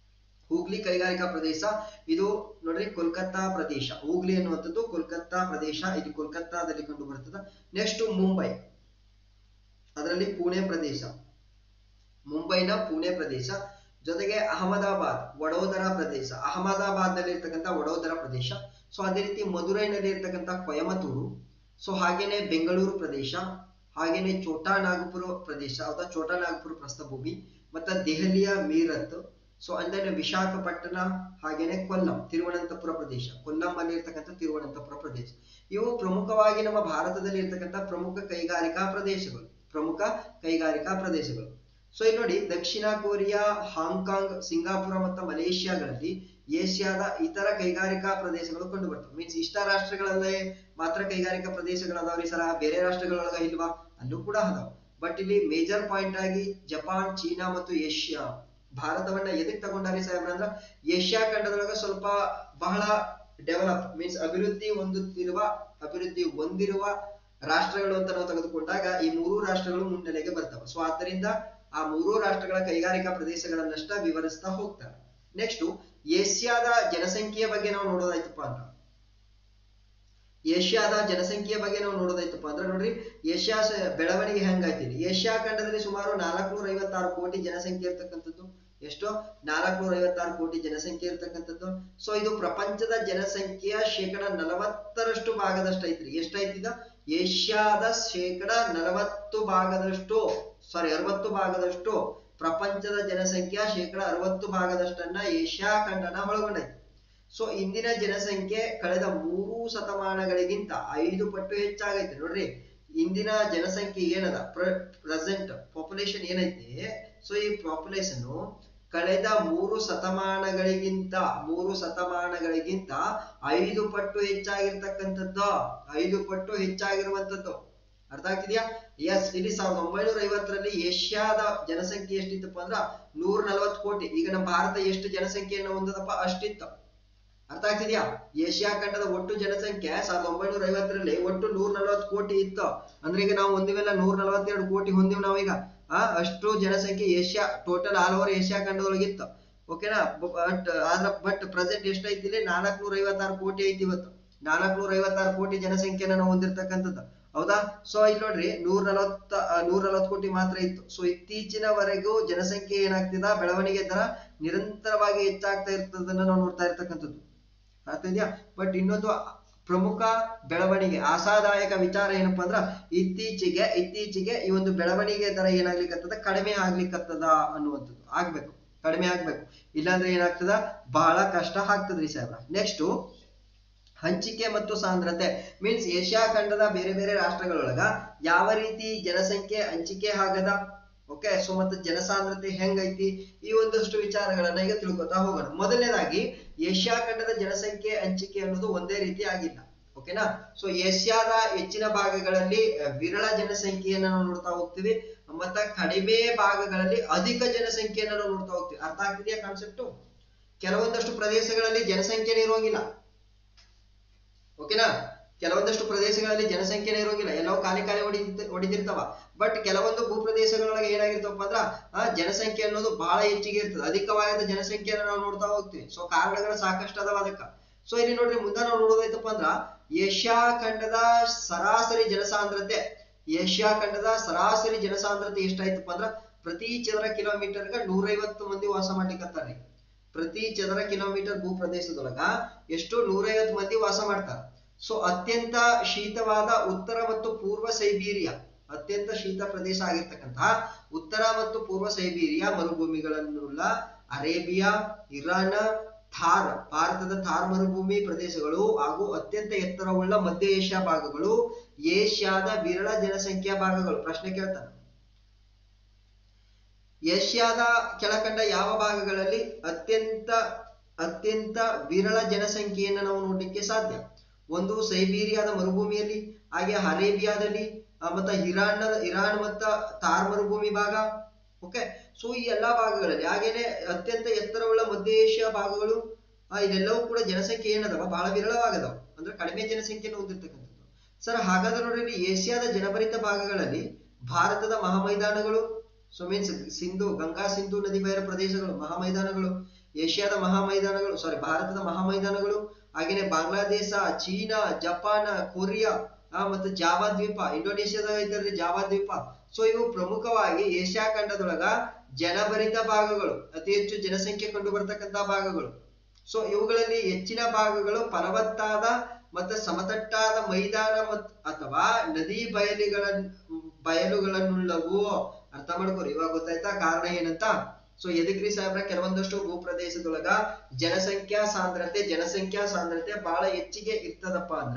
ಹೂಗ್ಲಿ ಕೈಗಾರಿಕಾ ಪ್ರದೇಶ ಇದು ನೋಡ್ರಿ ಕೋಲ್ಕತ್ತಾ ಪ್ರದೇಶ ಹೂಗ್ಲಿ ಅನ್ನುವಂಥದ್ದು ಕೋಲ್ಕತ್ತಾ ಪ್ರದೇಶ ಇದು ಕೋಲ್ಕತ್ತಾದಲ್ಲಿ ಕಂಡು ಬರ್ತದ ನೆಕ್ಸ್ಟ್ ಮುಂಬೈ ಅದರಲ್ಲಿ ಪುಣೆ ಪ್ರದೇಶ ಮುಂಬೈನ ಪುಣೆ ಪ್ರದೇಶ ಜೊತೆಗೆ ಅಹಮದಾಬಾದ್ ವಡೋದರಾ ಪ್ರದೇಶ ಅಹಮದಾಬಾದ್ ನಲ್ಲಿ ಇರ್ತಕ್ಕಂಥ ವಡೋದರಾ ಪ್ರದೇಶ ಸೊ ಅದೇ ರೀತಿ ಮಧುರೈನಲ್ಲಿ ಇರ್ತಕ್ಕಂಥ ಕೊಯಮತ್ತೂರು ಸೊ ಹಾಗೇನೆ ಬೆಂಗಳೂರು ಪ್ರದೇಶ ಹಾಗೇನೆ ಚೋಟಾ ನಾಗಪುರ ಪ್ರದೇಶ ಅಥವಾ ಚೋಟಾ ನಾಗಪುರ ಪ್ರಸ್ಥಭೂಮಿ ಮತ್ತೆ ದೆಹಲಿಯ ಮೀರತ್ ಸೊ ಅಂದ್ರೆ ವಿಶಾಖಪಟ್ಟಣ ಹಾಗೇನೆ ಕೊಲ್ಲಂ ತಿರುವನಂತಪುರ ಪ್ರದೇಶ ಕೊಲ್ಲಂ ಅಲ್ಲಿ ಇರ್ತಕ್ಕಂಥ ತಿರುವನಂತಪುರ ಪ್ರದೇಶ ಇವು ಪ್ರಮುಖವಾಗಿ ನಮ್ಮ ಭಾರತದಲ್ಲಿ ಇರ್ತಕ್ಕಂಥ ಪ್ರಮುಖ ಕೈಗಾರಿಕಾ ಪ್ರದೇಶಗಳು ಪ್ರಮುಖ ಕೈಗಾರಿಕಾ ಪ್ರದೇಶಗಳು ಸೊ ಇಲ್ಲಿ ನೋಡಿ ದಕ್ಷಿಣ ಕೊರಿಯಾ ಹಾಂಗ್ಕಾಂಗ್ ಸಿಂಗಾಪುರ ಮತ್ತು ಮಲೇಷ್ಯಾಗಳಲ್ಲಿ ಏಷ್ಯಾದ ಇತರ ಕೈಗಾರಿಕಾ ಪ್ರದೇಶಗಳು ಕಂಡು ಬರ್ತವೆ ಮೀನ್ಸ್ ಇಷ್ಟ ರಾಷ್ಟ್ರಗಳಲ್ಲೇ ಮಾತ್ರ ಕೈಗಾರಿಕಾ ಪ್ರದೇಶಗಳದಾವ್ರಿ ಸರ ಬೇರೆ ರಾಷ್ಟ್ರಗಳೊಳಗ ಇಲ್ವಾ ಅಲ್ಲೂ ಕೂಡ ಅದಾವ ಬಟ್ ಇಲ್ಲಿ ಮೇಜರ್ ಪಾಯಿಂಟ್ ಆಗಿ ಜಪಾನ್ ಚೀನಾ ಮತ್ತು ಏಷ್ಯಾ ಭಾರತವನ್ನ ಎದಕ್ ತಗೊಂಡಾರಿ ಸಾಹೇಬ್ರ ಅಂದ್ರ ಏಷ್ಯಾ ಖಂಡದೊಳಗ ಸ್ವಲ್ಪ ಬಹಳ ಡೆವಲಪ್ ಮೀನ್ಸ್ ಅಭಿವೃದ್ಧಿ ಹೊಂದುತ್ತಿರುವ ಅಭಿವೃದ್ಧಿ ಹೊಂದಿರುವ ರಾಷ್ಟ್ರಗಳು ಅಂತ ನಾವು ತೆಗೆದುಕೊಂಡಾಗ ಈ ಮೂರು ರಾಷ್ಟ್ರಗಳು ಮುನ್ನೆಲೆಗೆ ಬರ್ತವೆ ಸೊ ಆದ್ದರಿಂದ ಆ ಮೂರು ರಾಷ್ಟ್ರಗಳ ಕೈಗಾರಿಕಾ ಪ್ರದೇಶಗಳನ್ನಷ್ಟ ವಿವರಿಸ್ತಾ ಹೋಗ್ತಾರೆ ನೆಕ್ಸ್ಟ್ ಏಷ್ಯಾದ ಜನಸಂಖ್ಯೆಯ ಬಗ್ಗೆ ನಾವು ನೋಡೋದಾಯ್ತಪ್ಪ ಅಂದ್ರ ಏಷ್ಯಾದ ಜನಸಂಖ್ಯೆಯ ಬಗ್ಗೆ ನಾವು ನೋಡೋದಾಯ್ತಪ್ಪ ಅಂದ್ರೆ ನೋಡ್ರಿ ಏಷ್ಯಾ ಸ- ಬೆಳವಣಿಗೆ ಹೆಂಗಾಯ್ತಿ ಏಷ್ಯಾ ಖಂಡದಲ್ಲಿ ಸುಮಾರು ನಾಲ್ಕುನೂರ ಐವತ್ತಾರು ಕೋಟಿ ಜನಸಂಖ್ಯೆ ಇರ್ತಕ್ಕಂಥದ್ದು ಎಷ್ಟು ನಾಲ್ಕುನೂರ ಐವತ್ತಾರು ಕೋಟಿ ಜನಸಂಖ್ಯೆ ಇರ್ತಕ್ಕಂಥದ್ದು ಸೊ ಇದು ಪ್ರಪಂಚದ ಜನಸಂಖ್ಯೆಯ ಶೇಕಡ ನಲವತ್ತರಷ್ಟು ಭಾಗದಷ್ಟು ಐತ್ರಿ ಎಷ್ಟೈತಿದ ಏಷ್ಯಾದ ಶೇಕಡ ನಲವತ್ತು ಭಾಗದಷ್ಟು ಸಾರಿ ಅರವತ್ತು ಭಾಗದಷ್ಟು ಪ್ರಪಂಚದ ಜನಸಂಖ್ಯೆಯ ಶೇಕಡ ಅರವತ್ತು ಭಾಗದಷ್ಟನ್ನ ಏಷ್ಯಾ ಖಂಡನ ಒಳಗೊಂಡೈತಿ ಸೊ ಇಂದಿನ ಜನಸಂಖ್ಯೆ ಕಳೆದ ಮೂರು ಶತಮಾನಗಳಿಗಿಂತ ಐದು ಪಟ್ಟು ಹೆಚ್ಚಾಗೈತೆ ನೋಡ್ರಿ ಇಂದಿನ ಜನಸಂಖ್ಯೆ ಏನದ ಪ್ರೆಸೆಂಟ್ ಪಾಪ್ಯುಲೇಷನ್ ಏನೈತಿ ಸೊ ಈ ಪಾಪ್ಯುಲೇಷನ್ ಕಳೆದ ಮೂರು ಶತಮಾನಗಳಿಗಿಂತ ಮೂರು ಶತಮಾನಗಳಿಗಿಂತ ಐದು ಪಟ್ಟು ಹೆಚ್ಚಾಗಿರ್ತಕ್ಕಂಥದ್ದು ಐದು ಪಟ್ಟು ಹೆಚ್ಚಾಗಿರುವಂತದ್ದು ಅರ್ಥ ಆಗ್ತಿದ್ಯಾ ಎಸ್ ಇಲ್ಲಿ ಸಾವಿರದ ಒಂಬೈನೂರ ಐವತ್ತರಲ್ಲಿ ಏಷ್ಯಾದ ಜನಸಂಖ್ಯೆ ಎಷ್ಟಿತ್ತಪ್ಪ ಅಂದ್ರ ನೂರ ನಲವತ್ತು ಕೋಟಿ ಈಗ ನಮ್ಮ ಭಾರತ ಎಷ್ಟು ಜನಸಂಖ್ಯೆಯನ್ನು ಹೊಂದದಪ್ಪ ಅಷ್ಟಿತ್ತು ಅರ್ಥ ಆಗ್ತಿದ್ಯಾ ಏಷ್ಯಾ ಖಂಡದ ಒಟ್ಟು ಜನಸಂಖ್ಯೆ ಸಾವಿರದ ಒಂಬೈನೂರ ಐವತ್ತರಲ್ಲಿ ಒಟ್ಟು ನೂರ ನಲವತ್ತು ಕೋಟಿ ಇತ್ತು ಅಂದ್ರೆ ಈಗ ನಾವು ಹೊಂದಿವೆಲ್ಲ ನೂರ ನಲವತ್ತೆರಡು ಕೋಟಿ ಹೊಂದಿವಿ ನಾವೀಗ ಆ ಅಷ್ಟು ಜನಸಂಖ್ಯೆ Asia total all over Asia ಖಂಡದೊಳಗಿತ್ತು ಓಕೆನಾ ಬಟ್ ಆದ್ರ ಬಟ್ ಪ್ರೆಸೆಂಟ್ ಎಷ್ಟೈತಿ ಇಲ್ಲಿ ನಾಲ್ಕನೂರ ಐವತ್ತಾರು ಕೋಟಿ ಐತಿ ಇವತ್ತು ನಾಲ್ಕನೂರ ಐವತ್ತಾರು ಕೋಟಿ ಜನಸಂಖ್ಯೆನ ನಾವು ಹೊಂದಿರ್ತಕ್ಕಂಥದ್ದು ಹೌದಾ ಸೊ ಇಲ್ಲಿ ನೋಡ್ರಿ ನೂರ ನಲವತ್ತ ನೂರ ನಲವತ್ತು ಕೋಟಿ ಮಾತ್ರ ಇತ್ತು ಸೊ ಇತ್ತೀಚಿನವರೆಗೂ ಜನಸಂಖ್ಯೆ ಏನಾಗ್ತಿದ ಬೆಳವಣಿಗೆ ದರ ನಿರಂತರವಾಗಿ ಹೆಚ್ಚಾಗ್ತಾ ಇರ್ತದನ್ನ ನಾವು ನೋಡ್ತಾ ಇರ್ತಕ್ಕಂಥದ್ದು ಅರ್ಥ ಇದೆಯಾ ಬಟ್ ಇನ್ನೊಂದು ಪ್ರಮುಖ ಬೆಳವಣಿಗೆ ಆಶಾದಾಯಕ ವಿಚಾರ ಏನಪ್ಪಾ ಅಂದ್ರ ಇತ್ತೀಚೆಗೆ ಇತ್ತೀಚೆಗೆ ಈ ಒಂದು ಬೆಳವಣಿಗೆ ದರ ಏನಾಗ್ಲಿಕ್ಕತ್ತದ ಕಡಿಮೆ ಆಗ್ಲಿಕ್ಕತ್ತದ ಅನ್ನುವಂಥದ್ದು ಆಗ್ಬೇಕು ಕಡಿಮೆ ಆಗ್ಬೇಕು ಇಲ್ಲಾಂದ್ರೆ ಏನಾಗ್ತದ ಬಹಳ ಕಷ್ಟ ಆಗ್ತದ್ರಿ ಸಾಹೇಬ್ರ ನೆಕ್ಸ್ಟ್ ಹಂಚಿಕೆ ಮತ್ತು ಸಾಂದ್ರತೆ ಮೀನ್ಸ್ ಏಷ್ಯಾ ಖಂಡದ ಬೇರೆ ಬೇರೆ ರಾಷ್ಟ್ರಗಳೊಳಗ ಯಾವ ರೀತಿ ಜನಸಂಖ್ಯೆ ಹಂಚಿಕೆ ಆಗದ ಓಕೆ ಸೊ ಮತ್ತೆ ಜನಸಾಂದ್ರತೆ ಹೆಂಗೈತಿ ಈ ಒಂದಷ್ಟು ವಿಚಾರಗಳನ್ನ ಈಗ ತಿಳ್ಕೊತಾ ಹೋಗೋಣ ಮೊದಲನೇದಾಗಿ ಏಷ್ಯಾ ಖಂಡದ ಜನಸಂಖ್ಯೆ ಹಂಚಿಕೆ ಅನ್ನೋದು ಒಂದೇ ರೀತಿ ಆಗಿಲ್ಲ ಓಕೆನಾ ಸೊ ಏಷ್ಯಾದ ಹೆಚ್ಚಿನ ಭಾಗಗಳಲ್ಲಿ ಅಹ್, ವಿರಳ ಜನಸಂಖ್ಯೆಯನ್ನ ನಾವು ನೋಡ್ತಾ ಹೋಗ್ತೀವಿ ಮತ್ತ ಕಡಿಮೆ ಭಾಗಗಳಲ್ಲಿ ಅಧಿಕ ಜನಸಂಖ್ಯೆಯನ್ನ ನಾವು ನೋಡ್ತಾ ಹೋಗ್ತೀವಿ ಅರ್ಥ ಆಗ್ತಿದೆಯಾ ಕಾನ್ಸೆಪ್ಟು ಕೆಲವೊಂದಷ್ಟು ಪ್ರದೇಶಗಳಲ್ಲಿ ಜನಸಂಖ್ಯೆನೇ ಇರೋಂಗಿಲ್ಲ ಓಕೆನಾ ಕೆಲವೊಂದಷ್ಟು ಪ್ರದೇಶಗಳಲ್ಲಿ ಜನಸಂಖ್ಯೆನೇ ಇರೋಂಗಿಲ್ಲ ಎಲ್ಲವೂ ಖಾಲಿ ಖಾಲಿ ಹೊಡಿತ ಹೊಡಿತಿರ್ತಾವ ಬಟ್ ಕೆಲವೊಂದು ಭೂಪ್ರದೇಶಗಳೊಳಗೆ ಏನಾಗಿರ್ತವಪ್ಪ ಅಂದ್ರ ಆ ಜನಸಂಖ್ಯೆ ಅನ್ನೋದು ಬಹಳ ಹೆಚ್ಚಿಗೆ ಇರ್ತದೆ ಅಧಿಕವಾದ ಜನಸಂಖ್ಯೆಯನ್ನು ನಾವು ನೋಡ್ತಾ ಹೋಗ್ತೀವಿ ಸೊ ಕಾರಣಗಳು ಸಾಕಷ್ಟು ಅದಾವ ಅದಕ್ಕ ಸೊ ಇಲ್ಲಿ ನೋಡ್ರಿ ಮುಂದೆ ನಾವು ನೋಡೋದೈತಪ್ಪ ಅಂದ್ರ ಏಷ್ಯಾ ಖಂಡದ ಸರಾಸರಿ ಜನಸಾಂದ್ರತೆ ಏಷ್ಯಾ ಖಂಡದ ಸರಾಸರಿ ಜನಸಾಂದ್ರತೆ ಎಷ್ಟಾಯ್ತಪ್ಪ ಅಂದ್ರ ಪ್ರತಿ ಚದರ ಕಿಲೋಮೀಟರ್ಗೆ ನೂರೈವತ್ತು ಮಂದಿ ವಾಸ ಮಾಡ್ಲಿಕ್ಕತ್ತಾರ್ರಿ ಪ್ರತಿ ಚದರ ಕಿಲೋಮೀಟರ್ ಭೂ ಪ್ರದೇಶದೊಳಗ ಎಷ್ಟು ನೂರೈವತ್ತು ಮಂದಿ ವಾಸ ಮಾಡ್ತಾರ ಸೊ ಅತ್ಯಂತ ಶೀತವಾದ ಉತ್ತರ ಮತ್ತು ಪೂರ್ವ ಸೈಬೀರಿಯಾ ಅತ್ಯಂತ ಶೀತ ಪ್ರದೇಶ ಆಗಿರ್ತಕ್ಕಂತಹ ಉತ್ತರ ಮತ್ತು ಪೂರ್ವ ಸೈಬೀರಿಯಾ ಮರುಭೂಮಿಗಳನ್ನುಳ್ಳ ಅರೇಬಿಯಾ ಇರಾನ್ ಥಾರ್ ಭಾರತದ ಥಾರ್ ಮರುಭೂಮಿ ಪ್ರದೇಶಗಳು ಹಾಗೂ ಅತ್ಯಂತ ಎತ್ತರವುಳ್ಳ ಮಧ್ಯ ಏಷ್ಯಾ ಭಾಗಗಳು ಏಷ್ಯಾದ ವಿರಳ ಜನಸಂಖ್ಯಾ ಭಾಗಗಳು ಪ್ರಶ್ನೆ ಕೇಳ್ತಾನೆ ಏಷ್ಯಾದ ಕೆಳಕಂಡ ಯಾವ ಭಾಗಗಳಲ್ಲಿ ಅತ್ಯಂತ ಅತ್ಯಂತ ವಿರಳ ಜನಸಂಖ್ಯೆಯನ್ನು ನಾವು ನೋಡ್ಲಿಕ್ಕೆ ಸಾಧ್ಯ ಒಂದು ಸೈಬೀರಿಯಾದ ಮರುಭೂಮಿಯಲ್ಲಿ ಹಾಗೆ ಅರೇಬಿಯಾದಲ್ಲಿ ಆ, ಮತ್ತ ಇರಾನ್ ಇರಾನ್ ಮತ್ತ ತಾರ್ ಮರುಭೂಮಿ ಭಾಗ ಓಕೆ ಸೊ ಈ ಎಲ್ಲಾ ಭಾಗಗಳಲ್ಲಿ ಹಾಗೇನೆ ಅತ್ಯಂತ ಎತ್ತರವುಳ್ಳ ಮಧ್ಯ ಏಷ್ಯಾ ಭಾಗಗಳು ಆ, ಇಲ್ಲೆಲ್ಲವೂ ಕೂಡ ಜನಸಂಖ್ಯೆ ಏನದವ ಬಹಳ ವಿರಳವಾಗದವ ಅಂದ್ರೆ ಕಡಿಮೆ ಜನಸಂಖ್ಯೆಯನ್ನು ಹೊಂದಿರ್ತಕ್ಕಂಥದ್ದು ಸರ್ ಹಾಗಾದ್ರೆ ನೋಡ್ರಿ ಇಲ್ಲಿ ಏಷ್ಯಾದ ಜನಭರಿತ ಭಾಗಗಳಲ್ಲಿ ಭಾರತದ ಮಹಾಮೈದಾನಗಳು ಸೊ ಮೀನ್ಸ್ ಸಿಂಧು ಗಂಗಾ ಸಿಂಧು ನದಿ ಬಯರ ಪ್ರದೇಶಗಳು ಮಹಾಮೈದಾನಗಳು ಏಷ್ಯಾದ ಮಹಾ ಮೈದಾನಗಳು ಸಾರಿ ಭಾರತದ ಮಹಾ ಮೈದಾನಗಳು ಹಾಗೇನೆ ಬಾಂಗ್ಲಾದೇಶ ಚೀನಾ ಜಪಾನ್ ಕೊರಿಯಾ ಆ, ಮತ್ತು ಜಾವಾ ದ್ವೀಪ ಇಂಡೋನೇಷ್ಯಾದಾಗ ಐತಲ್ರಿ ಜಾವಾ ದ್ವೀಪ ಸೊ ಇವು ಪ್ರಮುಖವಾಗಿ ಏಷ್ಯಾ ಖಂಡದೊಳಗ ಜನಭರಿತ ಭಾಗಗಳು ಅತಿ ಹೆಚ್ಚು ಜನಸಂಖ್ಯೆ ಕಂಡು ಬರ್ತಕ್ಕಂತ ಭಾಗಗಳು ಸೊ ಇವುಗಳಲ್ಲಿ ಹೆಚ್ಚಿನ ಭಾಗಗಳು ಫಲವತ್ತಾದ ಮತ್ತು ಸಮತಟ್ಟಾದ ಮೈದಾನ ಮತ್ ಅಥವಾ ನದಿ ಬಯಲಿಗಳ ಬಯಲುಗಳನ್ನುಳ್ಳವು ಅರ್ಥ ಮಾಡ್ಕೋರಿ ಇವಾಗ ಗೊತ್ತಾಯ್ತಾ ಕಾರಣ ಏನಂತ ಸೊ ಎದಕ್ರಿ ಸಾಹೇಬ್ರ ಕೆಲವೊಂದಷ್ಟು ಭೂಪ್ರದೇಶದೊಳಗ ಜನಸಂಖ್ಯಾ ಸಾಂದ್ರತೆ ಜನಸಂಖ್ಯಾ ಸಾಂದ್ರತೆ ಬಹಳ ಹೆಚ್ಚಿಗೆ ಇರ್ತದಪ್ಪ ಅಂದ್ರ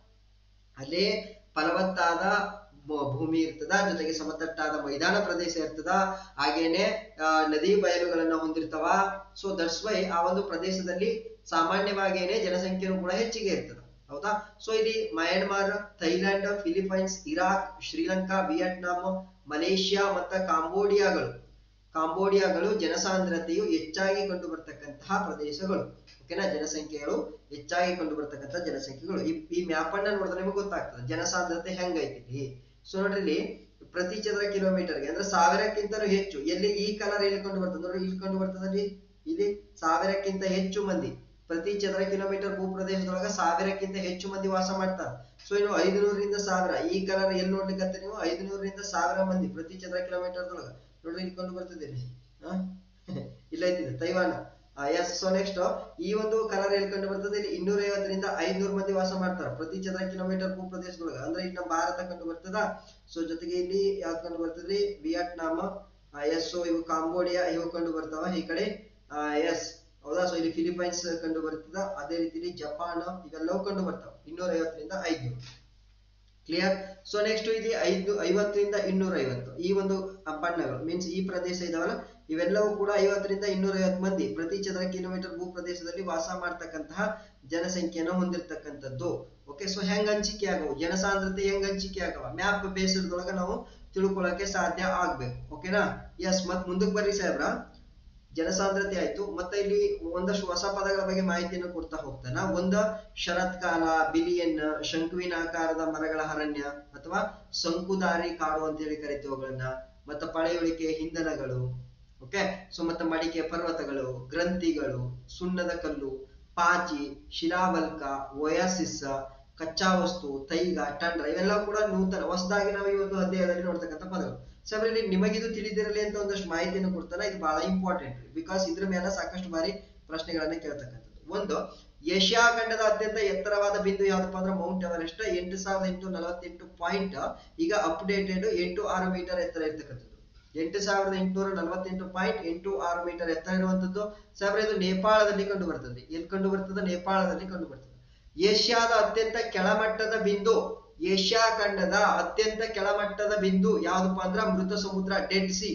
ಅಲ್ಲೇ ಫಲವತ್ತಾದ ಭೂ- ಭೂಮಿ ಇರ್ತದ ಜೊತೆಗೆ ಸಮತಟ್ಟಾದ ಮೈದಾನ ಪ್ರದೇಶ ಇರ್ತದ ಹಾಗೇನೆ ಆ, ನದಿ ಬಯಲುಗಳನ್ನ ಹೊಂದಿರ್ತಾವ ಸೊ ದಟ್ಸ್ ವೈ ಆ ಒಂದು ಪ್ರದೇಶದಲ್ಲಿ ಸಾಮಾನ್ಯವಾಗಿಯೇ ಜನಸಂಖ್ಯೆನೂ ಕೂಡ ಹೆಚ್ಚಿಗೆ ಇರ್ತದ ಹೌದಾ ಸೊ ಇಲ್ಲಿ Myanmar Thailand Philippines Iraq Sri Lanka Vietnam Malaysia ಮತ್ತು ಕಾಂಬೋಡಿಯಾಗಳು ಕಾಂಬೋಡಿಯಾಗಳು ಜನಸಾಂದ್ರತೆಯು ಹೆಚ್ಚಾಗಿ ಕಂಡು ಬರ್ತಕ್ಕಂತಹ ಪ್ರದೇಶಗಳು ಓಕೆನಾ ಜನಸಂಖ್ಯೆಗಳು ಹೆಚ್ಚಾಗಿ ಕಂಡು ಬರ್ತಕ್ಕಂಥ ಜನಸಂಖ್ಯೆಗಳು ಈ ಈ ಮ್ಯಾಪ್ ಅನ್ನ ನೋಡಿದ್ರೆ ನಿಮಗೆ ಗೊತ್ತಾಗ್ತದೆ ಜನಸಾಂದ್ರತೆ ಹೆಂಗೈತಿ ಇಲ್ಲಿ ಸೊ ನೋಡ್ರಿ ಇಲ್ಲಿ ಪ್ರತಿ ಚದರ ಕಿಲೋಮೀಟರ್ಗೆ ಅಂದ್ರೆ ಸಾವಿರಕ್ಕಿಂತಲೂ ಹೆಚ್ಚು ಎಲ್ಲಿ ಈ ಕಲರ್ ಎಲ್ಲಿ ಕಂಡು ಬರ್ತದೆ ನೋಡ್ರಿ ಇಲ್ಲಿ ಕಂಡು ಬರ್ತದಲ್ಲಿ ಇಲ್ಲಿ ಸಾವಿರಕ್ಕಿಂತ ಹೆಚ್ಚು ಮಂದಿ ಪ್ರತಿ ಚದರ ಕಿಲೋಮೀಟರ್ ಭೂಪ್ರದೇಶದೊಳಗ ಸಾವಿರಕ್ಕಿಂತ ಹೆಚ್ಚು ಮಂದಿ ವಾಸ ಮಾಡ್ತಾರೆ ಸೊ ಇನ್ನು ಐದುನೂರರಿಂದ ಸಾವಿರ ಈ ಕಲರ್ ಎಲ್ಲಿ ನೋಡ್ಲಿಕ್ಕೆ ನೀವು ಐದುನೂರರಿಂದ ಸಾವಿರ ಮಂದಿ ಪ್ರತಿ ಚದರ ಕಿಲೋಮೀಟರ್ದೊಳಗ ನೋಡ್ರಿ ಇಲ್ಲಿ ಕಂಡು ಬರ್ತದೆ ಇಲ್ಲಿ ಹಾ ಇಲ್ಲ ಐತಿದೆ ತೈವಾನ ಎಸ್ ಸೊ ನೆಕ್ಸ್ಟ್ ಈ ಒಂದು ಕಲರ್ ಎಲ್ಲಿ ಕಂಡು ಬರ್ತದೆ ಇಲ್ಲಿ ಇನ್ನೂರ ಐವತ್ತರಿಂದ ಐದ್ನೂರು ಮಂದಿ ವಾಸ ಮಾಡ್ತಾರೆ ಪ್ರತಿ ಚದರ ಕಿಲೋಮೀಟರ್ ಭೂಪ್ರದೇಶದೊಳಗ ಅಂದ್ರೆ ಇಲ್ಲಿ ನಮ್ಮ ಭಾರತ ಕಂಡು ಬರ್ತದ ಸೊ ಜೊತೆಗೆ ಇಲ್ಲಿ ಯಾವ್ದು ಕಂಡು ಬರ್ತದ್ರಿ ವಿಯಟ್ನಾಮ್ ಎಸ್ ಸೊ ಇವು ಕಾಂಬೋಡಿಯಾ ಇವು ಕಂಡು ಬರ್ತಾವ ಈ ಕಡೆ ಎಸ್ ಹೌದಾ ಸೊ ಇಲ್ಲಿ ಫಿಲಿಪೈನ್ಸ್ ಕಂಡು ಬರ್ತದ ಅದೇ ರೀತಿಲಿ ಜಪಾನ್ ಇವೆಲ್ಲವೂ ಕಂಡು ಬರ್ತಾವ ಇನ್ನೂರ ಐವತ್ತರಿಂದ ಐದ್ನೂರು ಕ್ಲಿಯರ್ ಸೊ ನೆಕ್ಸ್ಟ್ ಇಲ್ಲಿ ಐದು ಐವತ್ತರಿಂದ ಇನ್ನೂರ ಐವತ್ತು ಈ ಒಂದು ಬಣ್ಣಗಳು ಮೀನ್ಸ್ ಈ ಪ್ರದೇಶ ಇದಾವಲ್ಲ ಇವೆಲ್ಲವೂ ಕೂಡ ಐವತ್ತರಿಂದ ಇನ್ನೂರ ಐವತ್ತು ಮಂದಿ ಪ್ರತಿ ಚದರ ಕಿಲೋಮೀಟರ್ ಭೂ ಪ್ರದೇಶದಲ್ಲಿ ವಾಸ ಮಾಡ್ತಕ್ಕಂತಹ ಜನಸಂಖ್ಯೆಯನ್ನು ಹೊಂದಿರತಕ್ಕಂಥದ್ದು ಓಕೆ ಸೊ ಹೆಂಗ್ ಹಂಚಿಕೆ ಆಗವು ಜನಸಾಂದ್ರತೆ ಹೆಂಗ್ ಹಂಚಿಕೆ ಆಗವ ಮ್ಯಾಪ್ ಬೇಸಿಸದೊಳಗ ನಾವು ತಿಳ್ಕೊಳಕ್ಕೆ ಸಾಧ್ಯ ಆಗ್ಬೇಕು ಓಕೆನಾ ಎಸ್ ಮತ್ ಮುಂದಕ್ಕೆ ಬರ್ರಿ ಸಾಹೇಬ್ರ ಜನಸಾಂದ್ರತೆ ಆಯ್ತು ಮತ್ತೆ ಇಲ್ಲಿ ಒಂದಷ್ಟು ಹೊಸ ಪದಗಳ ಬಗ್ಗೆ ಮಾಹಿತಿಯನ್ನು ಕೊಡ್ತಾ ಹೋಗ್ತಾನ ಒಂದ ಶರತ್ಕಾಲ ಬಿಲಿಯನ್ ಶಂಕುವಿನ ಆಕಾರದ ಮರಗಳ ಅರಣ್ಯ ಅಥವಾ ಸಂಕುದಾರಿ ಕಾಡು ಅಂತ ಹೇಳಿ ಕರಿತೀವಿ ಅವುಗಳನ್ನ ಮತ್ತೆ ಪಳೆಯುಳಿಕೆ ಇಂಧನಗಳು ಓಕೆ ಸೊ ಮತ್ತೆ ಮಡಿಕೆ ಪರ್ವತಗಳು ಗ್ರಂಥಿಗಳು ಸುಣ್ಣದ ಕಲ್ಲು ಪಾಚಿ ಶಿಲಾಬಲ್ಕ ಒಯಾಸಿಸ್ ಕಚ್ಚಾ ವಸ್ತು ತೈಗ ಟಂಡ್ರ ಇವೆಲ್ಲ ಕೂಡ ನೂತನ ಹೊಸದಾಗಿ ನಾವು ಈ ಒಂದು ಅಧ್ಯಾಯದಲ್ಲಿ ನೋಡ್ತಕ್ಕಂಥ ಪದಗಳು ಸೊ ಇಲ್ಲಿ ನಿಮಗಿದು ತಿಳಿದಿರಲಿ ಅಂತ ಒಂದಷ್ಟು ಮಾಹಿತಿಯನ್ನು ಕೊಡ್ತಾನೆ ಇದು ಬಹಳ ಇಂಪಾರ್ಟೆಂಟ್ ಬಿಕಾಸ್ ಇದ್ರ ಮೇಲೆ ಸಾಕಷ್ಟು ಬಾರಿ ಪ್ರಶ್ನೆಗಳನ್ನ ಕೇಳ್ತಕ್ಕಂಥದ್ದು ಒಂದು ಏಷ್ಯಾ ಖಂಡದ ಅತ್ಯಂತ ಎತ್ತರವಾದ ಬಿಂದು ಯಾವ್ದಪ್ಪ ಅಂದ್ರೆ ಮೌಂಟ್ ಎವರೆಸ್ಟ್ ಎಂಟು ಸಾವಿರದ ಎಂಟು ನಲವತ್ತೆಂಟು ಪಾಯಿಂಟ್ ಈಗ ಅಪ್ಡೇಟೆಡ್ ಎಂಟು ಆರು ಮೀಟರ್ ಎತ್ತರ ಇರ್ತಕ್ಕಂಥದ್ದು ಎಂಟು ಸಾವಿರದ ಎಂಟುನೂರ ನಲವತ್ತೆಂಟು ಪಾಯಿಂಟ್ ಎಂಟು ಆರು ಮೀಟರ್ ಎತ್ತರ ಇರುವಂತದ್ದು ಸಾವಿರ ಇದು ನೇಪಾಳದಲ್ಲಿ ಕಂಡು ಬರ್ತದೆ ಎಲ್ಲಿ ಕಂಡು ಬರ್ತದೆ ನೇಪಾಳದಲ್ಲಿ ಕಂಡು ಬರ್ತದೆ ಏಷ್ಯಾದ ಅತ್ಯಂತ ಕೆಳಮಟ್ಟದ ಬಿಂದು ಏಷ್ಯಾ ಖಂಡದ ಅತ್ಯಂತ ಕೆಳಮಟ್ಟದ ಬಿಂದು ಯಾವ್ದಪ್ಪ ಅಂದ್ರ ಮೃತ ಸಮುದ್ರ ಡೆಡ್ ಸಿ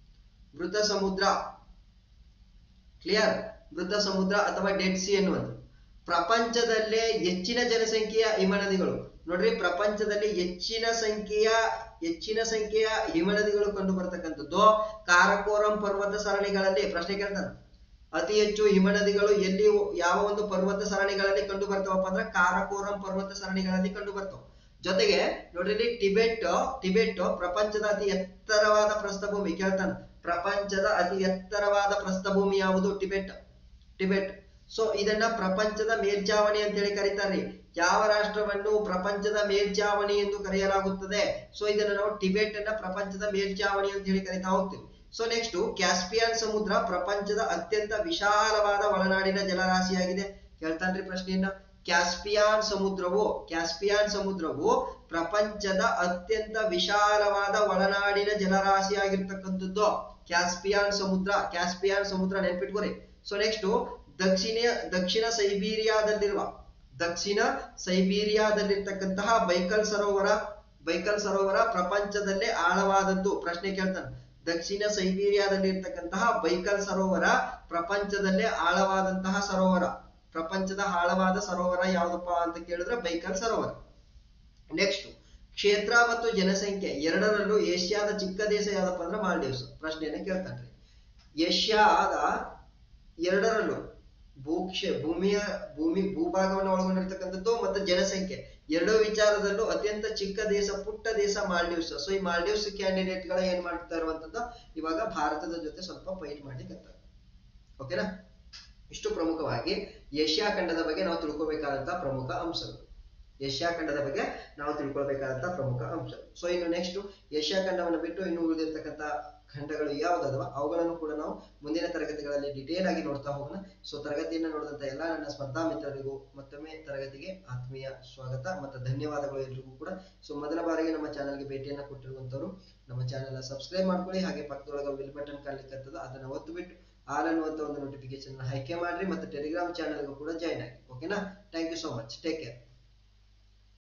ಮೃತ ಸಮುದ್ರ ಕ್ಲಿಯರ್ ಮೃತ ಸಮುದ್ರ ಅಥವಾ ಡೆಡ್ ಸಿ ಎನ್ನುವುದು ಪ್ರಪಂಚದಲ್ಲೇ ಹೆಚ್ಚಿನ ಜನಸಂಖ್ಯೆಯ ಹಿಮನದಿಗಳು ನೋಡ್ರಿ ಪ್ರಪಂಚದಲ್ಲಿ ಹೆಚ್ಚಿನ ಸಂಖ್ಯೆಯ ಹೆಚ್ಚಿನ ಸಂಖ್ಯೆಯ ಹಿಮನದಿಗಳು ಕಂಡು ಬರ್ತಕ್ಕಂಥದ್ದು ಕಾರಕೋರಂ ಪರ್ವತ ಸರಣಿಗಳಲ್ಲಿ ಪ್ರಶ್ನೆ ಕೇಳ್ತಾನೆ ಅತಿ ಹೆಚ್ಚು ಹಿಮನದಿಗಳು ಎಲ್ಲಿ ಯಾವ ಒಂದು ಪರ್ವತ ಸರಣಿಗಳಲ್ಲಿ ಕಂಡು ಬರ್ತಾವಪ್ಪ ಅಂದ್ರೆ ಕಾರಕೋರಂ ಪರ್ವತ ಸರಣಿಗಳಲ್ಲಿ ಕಂಡು ಬರ್ತಾವ ಜೊತೆಗೆ ನೋಡ್ರಿ ಇಲ್ಲಿ ಟಿಬೆಟ್ ಟಿಬೆಟ್ ಪ್ರಪಂಚದ ಅತಿ ಎತ್ತರವಾದ ಪ್ರಸ್ಥಭೂಮಿ ಕೇಳ್ತಾನೆ ಪ್ರಪಂಚದ ಅತಿ ಎತ್ತರವಾದ ಪ್ರಸ್ಥಭೂಮಿ ಯಾವುದು ಟಿಬೆಟ್ ಟಿಬೆಟ್ ಸೊ ಇದನ್ನ ಪ್ರಪಂಚದ ಮೇಲ್ಚಾವಣಿ ಅಂತ ಹೇಳಿ ಕರೀತಾರೆ ಯಾವ ರಾಷ್ಟ್ರವನ್ನು ಪ್ರಪಂಚದ ಮೇಲ್ಚಾವಣಿ ಎಂದು ಕರೆಯಲಾಗುತ್ತದೆ ಸೊ ಇದನ್ನ ನಾವು ಟಿಬೆಟ್ ಅನ್ನ ಪ್ರಪಂಚದ ಮೇಲ್ಚಾವಣಿ ಅಂತ ಹೇಳಿ ಕರಿತಾ ಹೋಗ್ತೀವಿ ಸೊ ನೆಕ್ಸ್ಟ್ ಕ್ಯಾಸ್ಪಿಯನ್ ಸಮುದ್ರ ಪ್ರಪಂಚದ ಅತ್ಯಂತ ವಿಶಾಲವಾದ ಒಳನಾಡಿನ ಜಲರಾಶಿಯಾಗಿದೆ ಕೇಳ್ತಾನ್ರಿ ಪ್ರಶ್ನೆಯನ್ನ ಕ್ಯಾಸ್ಪಿಯಾನ್ ಸಮುದ್ರವು ಕ್ಯಾಸ್ಪಿಯಾನ್ ಸಮುದ್ರವು ಪ್ರಪಂಚದ ಅತ್ಯಂತ ವಿಶಾಲವಾದ ಒಳನಾಡಿನ ಜಲರಾಶಿಯಾಗಿರ್ತಕ್ಕಂಥದ್ದು ಕ್ಯಾಸ್ಪಿಯಾನ್ ಸಮುದ್ರ ಕ್ಯಾಸ್ಪಿಯಾನ್ ಸಮುದ್ರ ನೆನ್ಪಿಟ್ಕೋರಿ ಸೊ ನೆಕ್ಸ್ಟ್ ದಕ್ಷಿಣ ದಕ್ಷಿಣ ಸೈಬೀರಿಯಾದಲ್ಲಿರುವ ದಕ್ಷಿಣ ಸೈಬೀರಿಯಾದಲ್ಲಿರ್ತಕ್ಕಂತಹ ಬೈಕಲ್ ಸರೋವರ ಬೈಕಲ್ ಸರೋವರ ಪ್ರಪಂಚದಲ್ಲೇ ಆಳವಾದದ್ದು ಪ್ರಶ್ನೆ ಕೇಳ್ತಾನೆ ದಕ್ಷಿಣ ಸೈಬೀರಿಯಾದಲ್ಲಿ ಇರ್ತಕ್ಕಂತಹ ಬೈಕಲ್ ಸರೋವರ ಪ್ರಪಂಚದಲ್ಲೇ ಆಳವಾದಂತಹ ಸರೋವರ ಪ್ರಪಂಚದ ಆಳವಾದ ಸರೋವರ ಯಾವ್ದಪ್ಪ ಅಂತ ಕೇಳಿದ್ರೆ ಬೈಕಲ್ ಸರೋವರ ನೆಕ್ಸ್ಟ್ ಕ್ಷೇತ್ರ ಮತ್ತು ಜನಸಂಖ್ಯೆ ಎರಡರಲ್ಲೂ ಏಷ್ಯಾದ ಚಿಕ್ಕ ದೇಶ ಯಾವ್ದಪ್ಪ ಅಂದ್ರೆ ಮಾಲ್ಡೀವ್ಸ್ ಪ್ರಶ್ನೆಯನ್ನ ಕೇಳ್ತಾನ್ರಿ ಏಷ್ಯಾದ ಎರಡರಲ್ಲೂ ಭೂಕ್ಷೆ ಭೂಮಿಯ ಭೂಮಿ ಭೂಭಾಗವನ್ನು ಒಳಗೊಂಡಿರ್ತಕ್ಕಂಥದ್ದು ಮತ್ತು ಜನಸಂಖ್ಯೆ ಎರಡೂ ವಿಚಾರದಲ್ಲೂ ಅತ್ಯಂತ ಚಿಕ್ಕ ದೇಶ ಪುಟ್ಟ ದೇಶ ಮಾಲ್ಡೀವ್ಸ್ ಸೊ ಈ ಮಾಲ್ಡೀವ್ಸ್ ಕ್ಯಾಂಡಿಡೇಟ್ ಗಳ ಏನ್ ಮಾಡ್ತಾ ಇರುವಂತದ್ದು ಇವಾಗ ಭಾರತದ ಜೊತೆ ಸ್ವಲ್ಪ ಫೈಟ್ ಮಾಡ್ಲಿಕ್ಕೆ ಓಕೆನಾ ಇಷ್ಟು ಪ್ರಮುಖವಾಗಿ ಏಷ್ಯಾ ಖಂಡದ ಬಗ್ಗೆ ನಾವು ತಿಳ್ಕೊಬೇಕಾದಂತಹ ಪ್ರಮುಖ ಅಂಶಗಳು ಏಷ್ಯಾ ಖಂಡದ ಬಗ್ಗೆ ನಾವು ತಿಳ್ಕೊಳ್ಬೇಕಾದಂತಹ ಪ್ರಮುಖ ಅಂಶ ಸೊ ಇನ್ನು ನೆಕ್ಸ್ಟ್ ಏಷ್ಯಾ ಖಂಡವನ್ನು ಬಿಟ್ಟು ಇನ್ನು ಉಳಿದಿರ್ತಕ್ಕಂಥ ಖಂಡಗಳು ಯಾವುದದವ ಅವುಗಳನ್ನು ಕೂಡ ನಾವು ಮುಂದಿನ ತರಗತಿಗಳಲ್ಲಿ ಡಿಟೇಲ್ ಆಗಿ ನೋಡ್ತಾ ಹೋಗೋಣ ಸೊ ತರಗತಿಯನ್ನು ನೋಡಿದಂತ ಎಲ್ಲ ನನ್ನ ಸ್ಪರ್ಧಾ ಮಿತ್ರರಿಗೂ ಮತ್ತೊಮ್ಮೆ ತರಗತಿಗೆ ಆತ್ಮೀಯ ಸ್ವಾಗತ ಮತ್ತು ಧನ್ಯವಾದಗಳು ಎಲ್ರಿಗೂ ಕೂಡ ಸೊ ಮೊದಲ ಬಾರಿಗೆ ನಮ್ಮ ಚಾನಲ್ಗೆ ಭೇಟಿಯನ್ನು ಕೊಟ್ಟಿರುವಂತವರು ನಮ್ಮ ಚಾನೆಲ್ ಸಬ್ಸ್ಕ್ರೈಬ್ ಮಾಡ್ಕೊಳ್ಳಿ ಹಾಗೆ ಪಕ್ಕದೊಳಗೆ ಬಿಲ್ ಬಟನ್ ಕಾಣ್ಲಿಕ್ಕೆ ಅದನ್ನ ಒತ್ತು ಬಿಟ್ಟು ಆಲ್ ಅನ್ನುವಂತ ಒಂದು ನೋಟಿಫಿಕೇಶನ್ ಆಯ್ಕೆ ಮಾಡ್ರಿ ಮತ್ತು ಟೆಲಿಗ್ರಾಮ್ ಚಾನಲ್ಗೂ ಕೂಡ ಜಾಯ್ನ್ ಆಗಿ ಓಕೆನಾ thank you so much take care